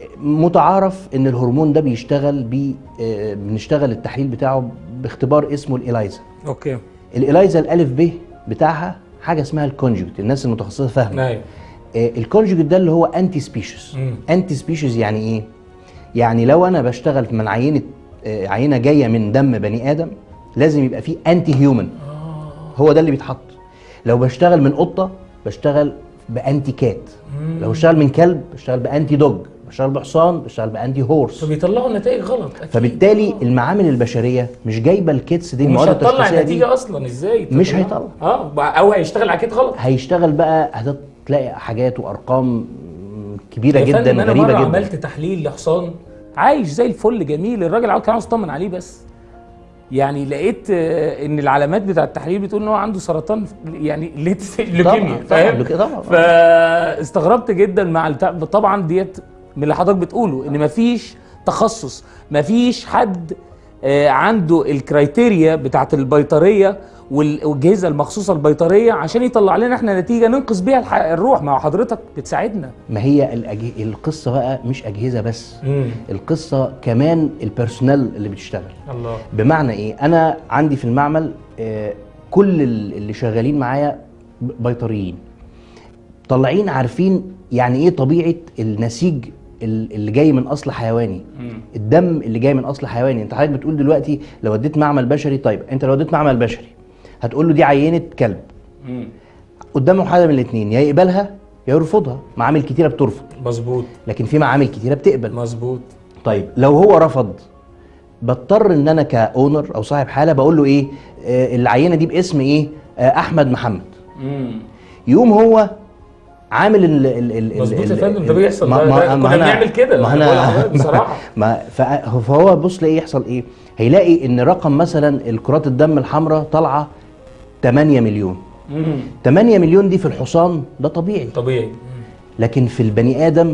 متعارف ان الهرمون ده بيشتغل بي آه، بنشتغل التحليل بتاعه باختبار اسمه الايلايزا اوكي الايلايزا الالف ب بتاعها حاجه اسمها الكونجوجيت الناس المتخصصه فاهمه ايوه آه، الكونجوجيت ده اللي هو انتي سبيشيز مم. انتي سبيشيز يعني ايه يعني لو انا بشتغل من عينه آه، عينه جايه من دم بني ادم لازم يبقى فيه انتي هيومن هو ده اللي بيتحط لو بشتغل من قطه بشتغل بانتي كات لو بشتغل من كلب بشتغل بانتي دوج بشتغل بحصان بشتغل بانتي هورس فبيطلعوا نتائج غلط أكيد. فبالتالي آه. المعامل البشريه مش جايبه الكيتس دي مش المواد هتطلع التشخيصيه دي النتيجه اصلا ازاي مش تطلع؟ هيطلع. اه او هيشتغل على كده غلط هيشتغل بقى هتلاقي حاجات وارقام كبيره يا جدا فندم انا غريبه مره جدا عملت تحليل لحصان عايش زي الفل جميل الراجل عاوز كان عاوز يطمن عليه بس يعني لقيت آه، ان العلامات بتاع التحليل بتقول ان هو عنده سرطان يعني ليت لوكيميا طبعا فاهم طبعا فاستغربت جدا مع التع... طبعا ديت من اللي حضرتك بتقوله ان مفيش تخصص مفيش حد آه، عنده الكرايتيريا بتاعت البيطريه وال- والاجهزه المخصوصه البيطريه عشان يطلع لنا احنا نتيجه ننقذ بيها الح... الروح مع حضرتك بتساعدنا ما هي الأجه... القصه بقى مش اجهزه بس القصه كمان البيرسونال اللي بتشتغل الله بمعنى ايه انا عندي في المعمل آه، كل ال- اللي شغالين معايا ب- بيطريين طالعين عارفين يعني ايه طبيعه النسيج ال- اللي جاي من اصل حيواني الدم اللي جاي من اصل حيواني انت حضرتك بتقول دلوقتي لو وديت معمل بشري طيب انت لو وديت معمل بشري هتقول له دي عينه كلب قدامه حاجه من الاثنين يا يقبلها يا يرفضها معامل كتيره بترفض مظبوط لكن في معامل كتيره بتقبل مظبوط طيب لو هو رفض بضطر ان انا كاونر او صاحب حاله بقول له ايه آه العينه دي باسم ايه آه احمد محمد يقوم هو عامل ال ال ال مظبوط يا ال- فندم، ده ال- بيحصل، ما- ده- ما- ده ما كنا أنا- بنعمل كده، ما أنا بقول انا لحضرتك بصراحة. ما فا- فهو بص لاقيه يحصل ايه هيلاقي ان رقم مثلا الكرات الدم الحمراء طالعه 8 مليون 8 مليون دي في الحصان ده طبيعي طبيعي لكن في البني ادم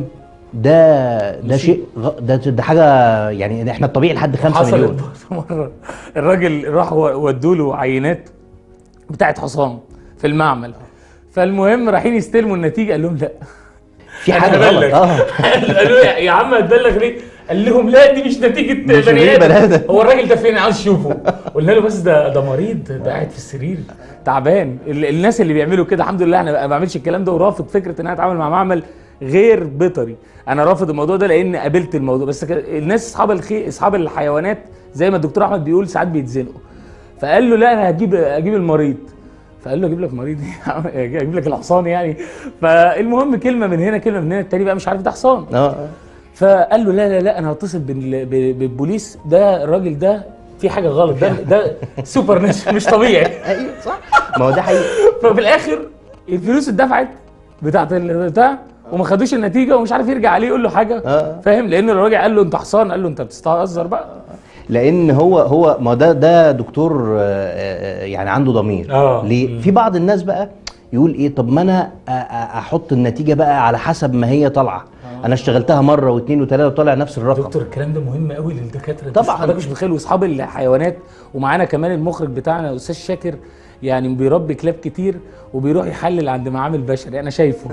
ده ده شيء غ- ده ده حاجه يعني احنا الطبيعي لحد 5 مليون حصلت برضه مره الراجل راح ودوا له عينات بتاعت حصان في المعمل فالمهم رايحين يستلموا النتيجه قال لهم لا في أنا حاجه هبلغ. غلط اه قالوا يا- يا عم هتبلغ ليه؟ قال لهم لا دي مش نتيجه مش بني نتيجة بني ادم آدم. هو الراجل ده فين عاوز اشوفه قلنا له بس ده ده مريض ده قاعد في السرير تعبان ال- الناس اللي بيعملوا كده الحمد لله انا ما بعملش الكلام ده ورافض فكره ان انا اتعامل مع معمل غير بيطري انا رافض الموضوع ده لان قابلت الموضوع بس ك- الناس اصحاب الخي اصحاب الحيوانات زي ما الدكتور احمد بيقول ساعات بيتزنقوا فقال له لا انا هجيب اجيب المريض فقال له اجيب لك مريض إيه؟ اجيب لك الحصان يعني فالمهم كلمه من هنا كلمه من هنا التاني بقى مش عارف ده حصان اه فقال له لا لا لا انا هتصل بال- ب- بالبوليس ده الراجل ده في حاجه غلط ده ده سوبر ناس مش طبيعي ايوه صح ما هو ده حقيقي ففي الاخر الفلوس اتدفعت بتاعت ال- بتاع وما خدوش النتيجه ومش عارف يرجع عليه يقول له حاجه آه. فاهم لان الراجل قال له انت حصان قال له انت بتستهزر بقى لان هو هو ما ده ده دكتور آه، آه، يعني عنده ضمير آه. ليه في بعض الناس بقى يقول ايه طب ما انا أ- أ- احط النتيجه بقى على حسب ما هي طالعه انا اشتغلتها مره واثنين وثلاثه وطالع نفس الرقم دكتور الكلام ده مهم قوي للدكاتره طبعاً. حضرتك مش متخيل واصحاب الحيوانات ومعانا كمان المخرج بتاعنا استاذ شاكر يعني بيربي كلاب كتير وبيروح يحلل عند معامل بشري انا شايفه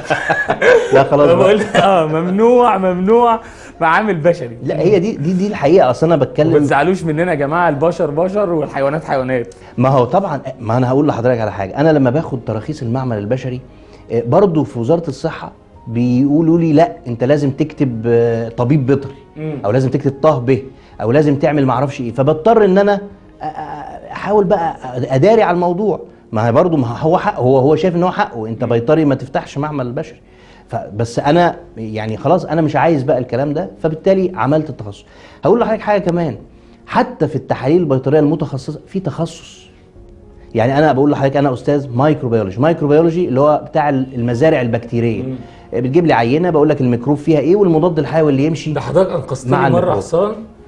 لا خلاص أنا بقى. بقول اه ممنوع ممنوع معامل بشري لا هي دي دي دي الحقيقه اصل انا ما بتكلم تزعلوش مننا يا جماعه البشر بشر والحيوانات حيوانات ما هو طبعا ما انا هقول لحضرتك على حاجه انا لما باخد تراخيص المعمل البشري آه، برضو في وزاره الصحه بيقولوا لي لا انت لازم تكتب آه، طبيب بيطري مم. او لازم تكتب طه به او لازم تعمل معرفش ايه فبضطر ان انا آه، آه، احاول بقى اداري على الموضوع ما هي برضو ما هو حق هو هو شايف ان هو حقه انت بيطري ما تفتحش معمل بشري فبس انا يعني خلاص انا مش عايز بقى الكلام ده فبالتالي عملت التخصص هقول لحضرتك حاجه كمان حتى في التحاليل البيطريه المتخصصه في تخصص يعني انا بقول لحضرتك انا استاذ مايكروبيولوجي مايكروبيولوجي اللي هو بتاع المزارع البكتيريه بتجيب لي عينه بقول لك الميكروب فيها ايه والمضاد الحيوي اللي يمشي ده حضرتك انقذتني مع مره الميكروب. حصان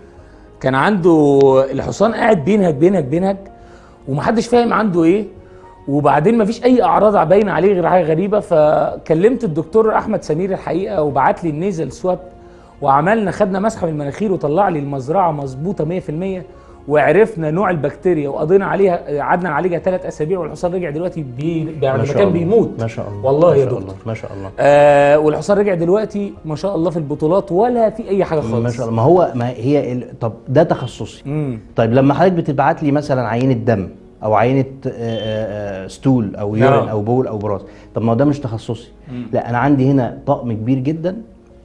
كان عنده الحصان قاعد بينهج بينهج بينهج ومحدش فاهم عنده ايه وبعدين مفيش اي اعراض باينه عليه غير حاجه غريبه فكلمت الدكتور احمد سمير الحقيقه وبعت لي النيزل سواب وعملنا خدنا مسحه من المناخير وطلع لي المزرعه مظبوطه 100% وعرفنا نوع البكتيريا وقضينا عليها قعدنا نعالجها ثلاث اسابيع والحصان رجع دلوقتي بي يعني ما شاء كان الله. بيموت ما شاء الله والله ما يا شاء دكتور الله ما شاء الله آه والحصان رجع دلوقتي ما شاء الله في البطولات ولا في اي حاجه خالص ما شاء الله ما هو ما هي ال- طب ده تخصصي امم طيب لما حضرتك بتبعت لي مثلا عينه دم او عينه آه، آه، آه، ستول او يورين نعم. او بول او براز طب ما هو ده مش تخصصي لا انا عندي هنا طقم كبير جدا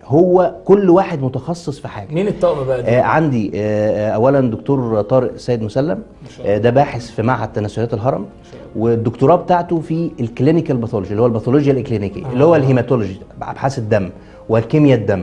هو كل واحد متخصص في حاجه مين الطقم بقى ده؟ آه عندي آه آه، اولا دكتور طارق السيد مسلم آه ده باحث في معهد تناسلات الهرم والدكتوراه بتاعته في الكلينيكال باثولوجي اللي هو الباثولوجيا الاكلينيكيه اللي هو الهيماتولوجي ابحاث الدم والكيمياء الدم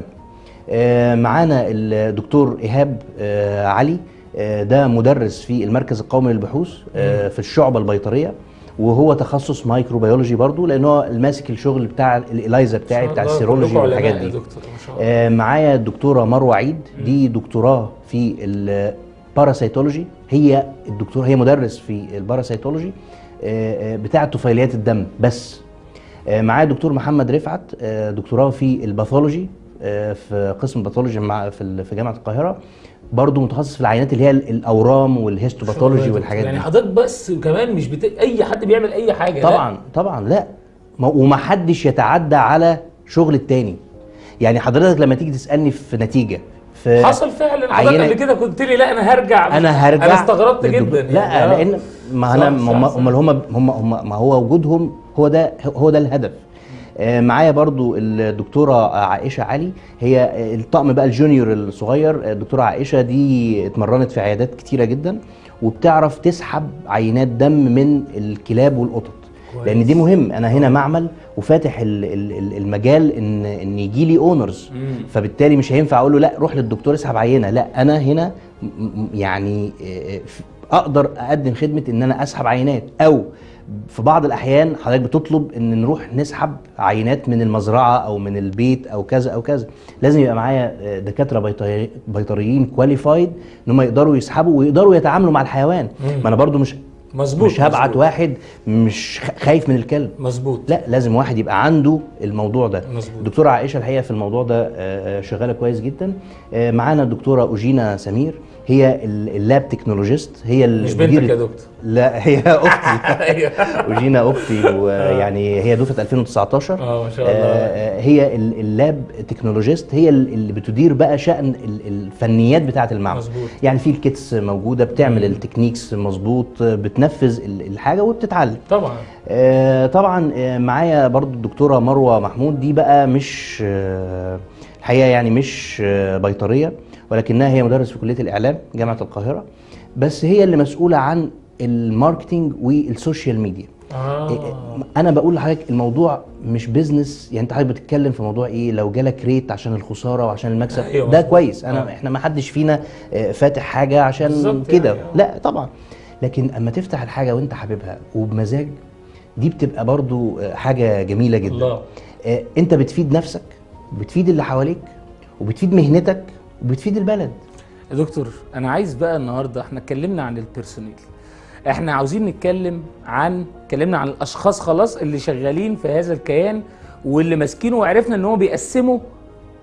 آه معانا الدكتور ايهاب آه علي آه ده مدرس في المركز القومي للبحوث آه في الشعبه البيطريه وهو تخصص مايكروبيولوجي برضو لان هو ماسك الشغل بتاع الالايزا بتاعي بتاع السيرولوجي والحاجات دي دكتور ما شاء الله آه، معايا الدكتوره مروه عيد دي دكتوراه في الباراسيتولوجي هي الدكتوره هي مدرس في الباراسيتولوجي آه، آه، بتاع طفيليات الدم بس آه، معايا الدكتور محمد رفعت آه، دكتوراه في الباثولوجي آه، في قسم باثولوجي مع في ال- في جامعه القاهره برضه متخصص في العينات اللي هي ال- الاورام والهيستوباثولوجي والحاجات يعني دي حضرتك بس كمان مش بت... اي حد بيعمل اي حاجه لا. طبعا طبعا لا ما- ومحدش يتعدى على شغل التاني يعني حضرتك لما تيجي تسالني في نتيجه في حصل فعلا حضرتك عينة- قبل كده كنت لي لا انا هرجع انا هرجع انا استغربت للدكتور. جدا لا يعني. آه. لان ما صح، انا صح، هم صح. هم هم هم هم ما هو وجودهم هو ده هو ده الهدف آه، معايا برضو الدكتوره عائشه علي هي الطقم بقى الجونيور الصغير الدكتوره عائشه دي اتمرنت في عيادات كتيره جدا وبتعرف تسحب عينات دم من الكلاب والقطط كويس. لان دي مهم انا هنا معمل وفاتح ال- ال- ال- المجال ان ان يجي لي اونرز مم. فبالتالي مش هينفع اقول له لا روح للدكتور اسحب عينه لا انا هنا م- م- يعني آه، ف- اقدر اقدم خدمه ان انا اسحب عينات او في بعض الاحيان حضرتك بتطلب ان نروح نسحب عينات من المزرعه او من البيت او كذا او كذا لازم يبقى معايا آه، دكاتره بيطري- بيطريين كواليفايد ان هم يقدروا يسحبوا ويقدروا يتعاملوا مع الحيوان مم. ما انا برضو مش مظبوط مش هبعت مظبوط. واحد مش خ- خايف من الكلب مظبوط لا لازم واحد يبقى عنده الموضوع ده مظبوط. الدكتوره عائشه الحقيقه في الموضوع ده آه، آه، شغاله كويس جدا آه، معانا الدكتوره اوجينا سمير هي ال- اللاب تكنولوجيست هي مش المدير- بنتك يا دكتور لا هي اختي ايوه اوجينا اختي ويعني هي دفعه 2019 اه ما شاء الله آه، هي ال- اللاب تكنولوجيست هي ال- اللي بتدير بقى شأن ال- الفنيات بتاعة المعمل مظبوط. يعني في الكيتس موجودة بتعمل التكنيكس مظبوط آه، بتنفذ ال- الحاجة وبتتعلم طبعا آه، طبعا آه، معايا برضو الدكتورة مروة محمود دي بقى مش آه، الحقيقة يعني مش آه، بيطرية ولكنها هي مدرس في كلية الإعلام جامعة القاهرة بس هي اللي مسؤولة عن الماركتينج والسوشيال ميديا اه انا بقول لحضرتك الموضوع مش بيزنس يعني انت حضرتك بتتكلم في موضوع ايه لو جالك ريت عشان الخساره وعشان المكسب أيوة ده مظبوط. كويس انا آه. احنا ما حدش فينا آه، فاتح حاجه عشان بالظبط كده يعني، آه. لا طبعا لكن اما تفتح الحاجه وانت حاببها وبمزاج دي بتبقى برضو آه، حاجه جميله جدا الله آه، انت بتفيد نفسك بتفيد اللي حواليك وبتفيد مهنتك وبتفيد البلد يا دكتور انا عايز بقى النهارده احنا اتكلمنا عن البيرسونيل احنا عاوزين نتكلم عن اتكلمنا عن الاشخاص خلاص اللي شغالين في هذا الكيان واللي ماسكينه وعرفنا ان هو بيقسموا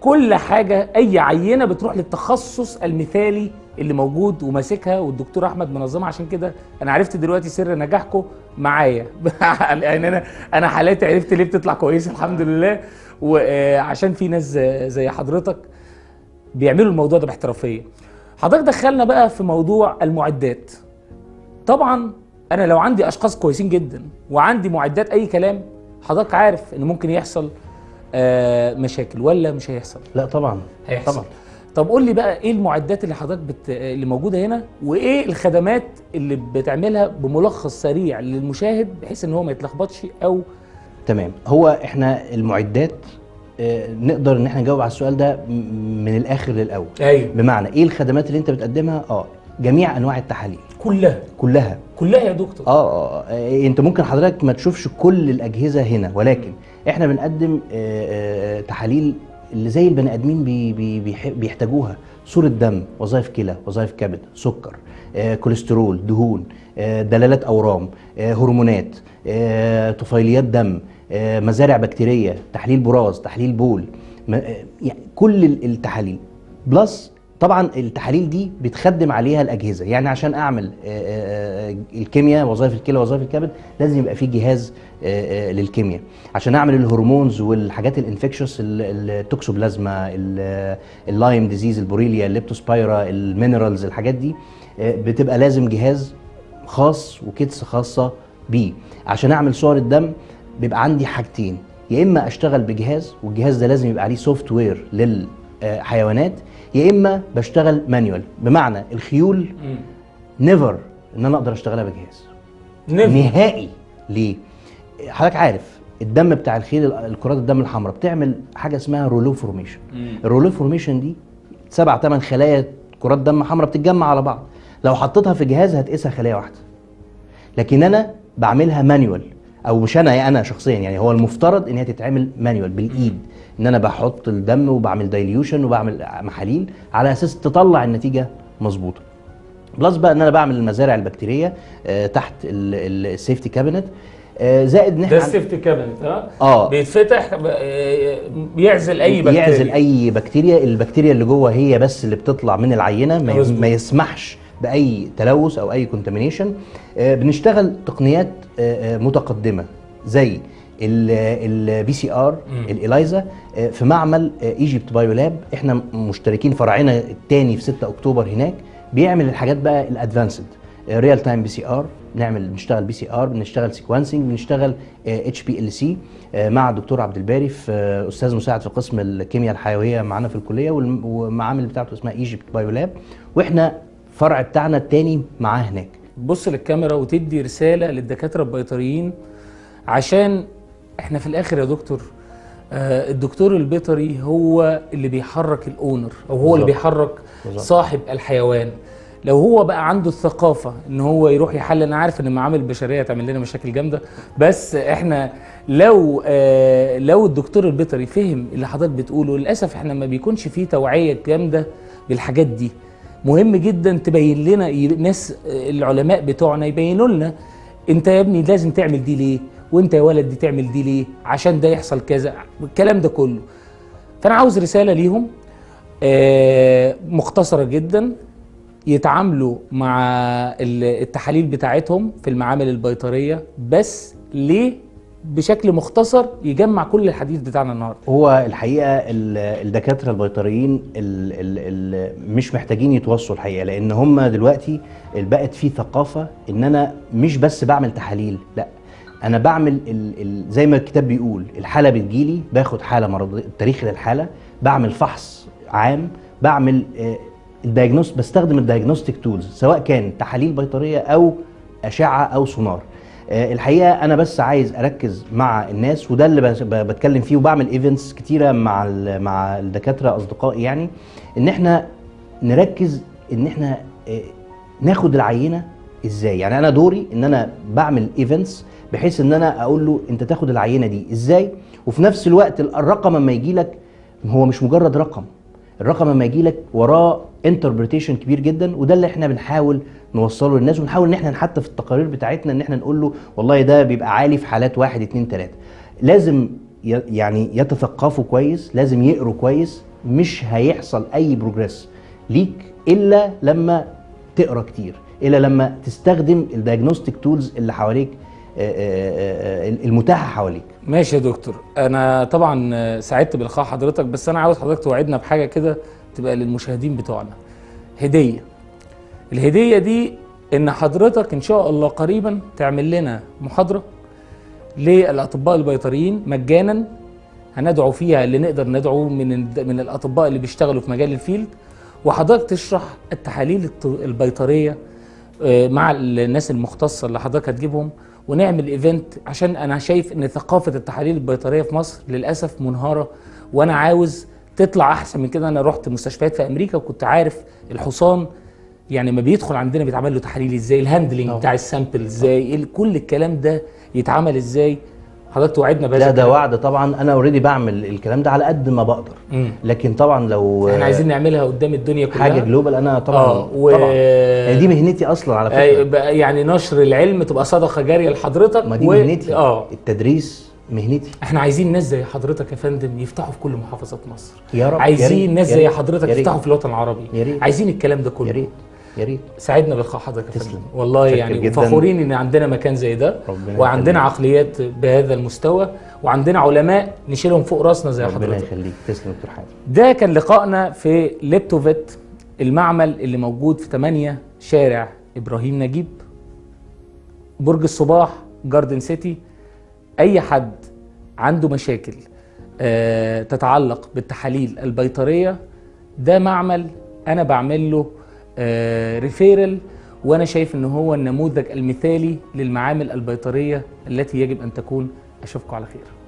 كل حاجه اي عينه بتروح للتخصص المثالي اللي موجود وماسكها والدكتور احمد منظمها عشان كده انا عرفت دلوقتي سر نجاحكم معايا يعني انا انا حالاتي عرفت ليه بتطلع كويسه الحمد لله وعشان في ناس زي حضرتك بيعملوا الموضوع ده باحترافيه حضرتك دخلنا بقى في موضوع المعدات طبعا انا لو عندي اشخاص كويسين جدا وعندي معدات اي كلام حضرتك عارف ان ممكن يحصل آه مشاكل ولا مش هيحصل لا طبعا هيحصل طبعا طب قول لي بقى ايه المعدات اللي حضرتك بت... اللي موجوده هنا وايه الخدمات اللي بتعملها بملخص سريع للمشاهد بحيث ان هو ما يتلخبطش او تمام هو احنا المعدات آه، نقدر ان احنا نجاوب على السؤال ده م- من الاخر للاول ايوه بمعنى ايه الخدمات اللي انت بتقدمها اه جميع انواع التحاليل كلها كلها كلها يا دكتور اه اه آه، انت ممكن حضرتك ما تشوفش كل الاجهزه هنا ولكن احنا بنقدم آه، آه، تحاليل اللي زي البني ادمين بي بي بيح- بيحتاجوها صوره دم وظائف كلى وظائف كبد سكر آه، كوليسترول دهون آه، دلالات اورام آه، هرمونات آه، طفيليات دم آه، مزارع بكتيريه تحليل براز تحليل بول ما- آه، يعني كل ال- التحاليل بلس طبعا التحاليل دي بتخدم عليها الاجهزه يعني عشان اعمل آه، آه، آه، الكيمياء وظائف الكلى وظائف الكبد لازم يبقى في جهاز آه، آه، للكيمياء عشان اعمل الهرمونز والحاجات الانفكشوس ال- التوكسوبلازما ال- اللايم ديزيز البوريليا الليبتوسبايرا المينرالز الحاجات دي آه، بتبقى لازم جهاز خاص وكيتس خاصه بيه عشان اعمل صور الدم بيبقى عندي حاجتين يا اما اشتغل بجهاز والجهاز ده لازم يبقى عليه سوفت وير للحيوانات يا اما بشتغل مانيوال بمعنى الخيول نيفر ان انا اقدر اشتغلها بجهاز نفهم نهائي ليه حضرتك عارف الدم بتاع الخيل الكرات الدم الحمراء بتعمل حاجه اسمها رولو فورميشن الرولو فورميشن دي سبع ثمان خلايا كرات دم حمراء بتتجمع على بعض لو حطيتها في جهاز هتقيسها خليه واحده لكن انا بعملها مانيوال او مش انا انا شخصيا يعني هو المفترض ان هي تتعمل مانيوال بالايد ان انا بحط الدم وبعمل دايليوشن وبعمل محاليل على اساس تطلع النتيجه مظبوطه بلس بقى ان انا بعمل المزارع البكتيريه آه، تحت السيفتي كابينت زائد ان ده احنا عن- السيفتي كابينت ها اه بيتفتح آه، بيعزل اي بكتيريا يعزل اي بكتيريا البكتيريا اللي جوه هي بس اللي بتطلع من العينه ما, مظبوط. ما يسمحش باي تلوث او اي كونتامينيشن بنشتغل تقنيات آه، آه، متقدمه زي البي سي ار الايلايزا آه، في معمل ايجيبت بايو لاب احنا مشتركين فرعنا الثاني في 6 اكتوبر هناك بيعمل الحاجات بقى الادفانسد ريال تايم بي سي ار نعمل بنشتغل بي سي ار بنشتغل سيكونسنج بنشتغل اتش بي ال سي مع الدكتور عبد الباري في آه، استاذ مساعد في قسم الكيمياء الحيويه معانا في الكليه والم- والمعامل بتاعته اسمها ايجيبت بايو لاب واحنا فرع بتاعنا الثاني معاه هناك تبص للكاميرا وتدي رساله للدكاتره البيطريين عشان احنا في الاخر يا دكتور آه، الدكتور البيطري هو اللي بيحرك الاونر او هو اللي بالظبط. بيحرك بالظبط. صاحب الحيوان لو هو بقى عنده الثقافه ان هو يروح يحلل انا عارف ان المعامل البشريه هتعمل لنا مشاكل جامده بس احنا لو آه لو الدكتور البيطري فهم اللي حضرتك بتقوله للاسف احنا ما بيكونش فيه توعيه جامده بالحاجات دي مهم جدا تبين لنا ي- ناس آه، العلماء بتوعنا يبينوا لنا انت يا ابني لازم تعمل دي ليه وانت يا ولد دي تعمل دي ليه عشان ده يحصل كذا الكلام ده كله فانا عاوز رساله ليهم آه، مختصره جدا يتعاملوا مع ال- التحاليل بتاعتهم في المعامل البيطريه بس ليه بشكل مختصر يجمع كل الحديث بتاعنا النهارده هو الحقيقه ال- الدكاتره البيطريين ال ال ال مش محتاجين يتوصوا الحقيقه لان هم دلوقتي بقت في ثقافه ان انا مش بس بعمل تحاليل لا انا بعمل ال ال زي ما الكتاب بيقول الحاله بتجيلي باخد حاله مرض تاريخ للحاله بعمل فحص عام بعمل الدايجنوست بستخدم الدايجنوستيك تولز سواء كان تحاليل بيطريه او اشعه او سونار آه، الحقيقه انا بس عايز اركز مع الناس وده اللي بس- ب- بتكلم فيه وبعمل ايفنتس كتيره مع ال- مع الدكاتره اصدقائي يعني ان احنا نركز ان احنا آه، ناخد العينه ازاي يعني انا دوري ان انا بعمل ايفنتس بحيث ان انا اقول له انت تاخد العينه دي ازاي وفي نفس الوقت ال- الرقم لما يجي لك هو مش مجرد رقم الرقم لما يجي لك وراه انتربريتيشن كبير جدا وده اللي احنا بنحاول نوصله للناس ونحاول ان احنا حتى في التقارير بتاعتنا ان احنا نقول له والله ده بيبقى عالي في حالات واحد اتنين تلاته لازم ي- يعني يتثقفوا كويس لازم يقروا كويس مش هيحصل اي بروجريس ليك الا لما تقرا كتير الا لما تستخدم الدايجنوستيك تولز اللي حواليك آه، آه، آه، المتاحه حواليك ماشي يا دكتور انا طبعا آه، سعدت بلقاء حضرتك بس انا عاوز حضرتك توعدنا بحاجه كده تبقى للمشاهدين بتوعنا هديه الهديه دي ان حضرتك ان شاء الله قريبا تعمل لنا محاضره للاطباء البيطريين مجانا هندعو فيها اللي نقدر ندعو من ال- من الاطباء اللي بيشتغلوا في مجال الفيلد وحضرتك تشرح التحاليل الط- البيطريه آه، مع الناس المختصه اللي حضرتك هتجيبهم ونعمل ايفنت عشان انا شايف ان ثقافه التحاليل البيطريه في مصر للاسف منهاره وانا عاوز تطلع احسن من كده انا رحت مستشفيات في امريكا وكنت عارف الحصان يعني ما بيدخل عندنا بيتعمل له تحاليل ازاي الهاندلنج طبعا. بتاع السامبل ازاي إيه كل الكلام ده يتعمل ازاي حضرتك توعدنا بهذا لا ده الكلام. وعد طبعا انا اوريدي بعمل الكلام ده على قد ما بقدر مم. لكن طبعا لو احنا عايزين نعملها قدام الدنيا كلها حاجه جلوبال انا طبعا آه، و- طبعا يعني دي مهنتي اصلا على آه، فكره بقى يعني نشر العلم تبقى صدقه جاريه لحضرتك ما دي و- مهنتي اه التدريس مهنتي احنا عايزين ناس زي حضرتك يا فندم يفتحوا في كل محافظات مصر يا رب يا عايزين ريت، ناس يا زي ريت، حضرتك يا ريت. يفتحوا في الوطن العربي يا ريت. عايزين الكلام ده كله يا ريت يا ريت سعدنا بلقاء حضرتك يا تسلم. فندم والله متشكر يعني جداً. فخورين ان عندنا مكان زي ده ربنا وعندنا يخليك. عقليات بهذا المستوى وعندنا علماء نشيلهم فوق راسنا زي ربنا حضرتك يخليك تسلم دكتور حاتم ده كان لقائنا في ليبتوفيت المعمل اللي موجود في 8 شارع ابراهيم نجيب برج الصباح جاردن سيتي اي حد عنده مشاكل آه، تتعلق بالتحاليل البيطريه ده معمل انا بعمل له ريفيرل وانا شايف ان هو النموذج المثالي للمعامل البيطريه التي يجب ان تكون اشوفكم على خير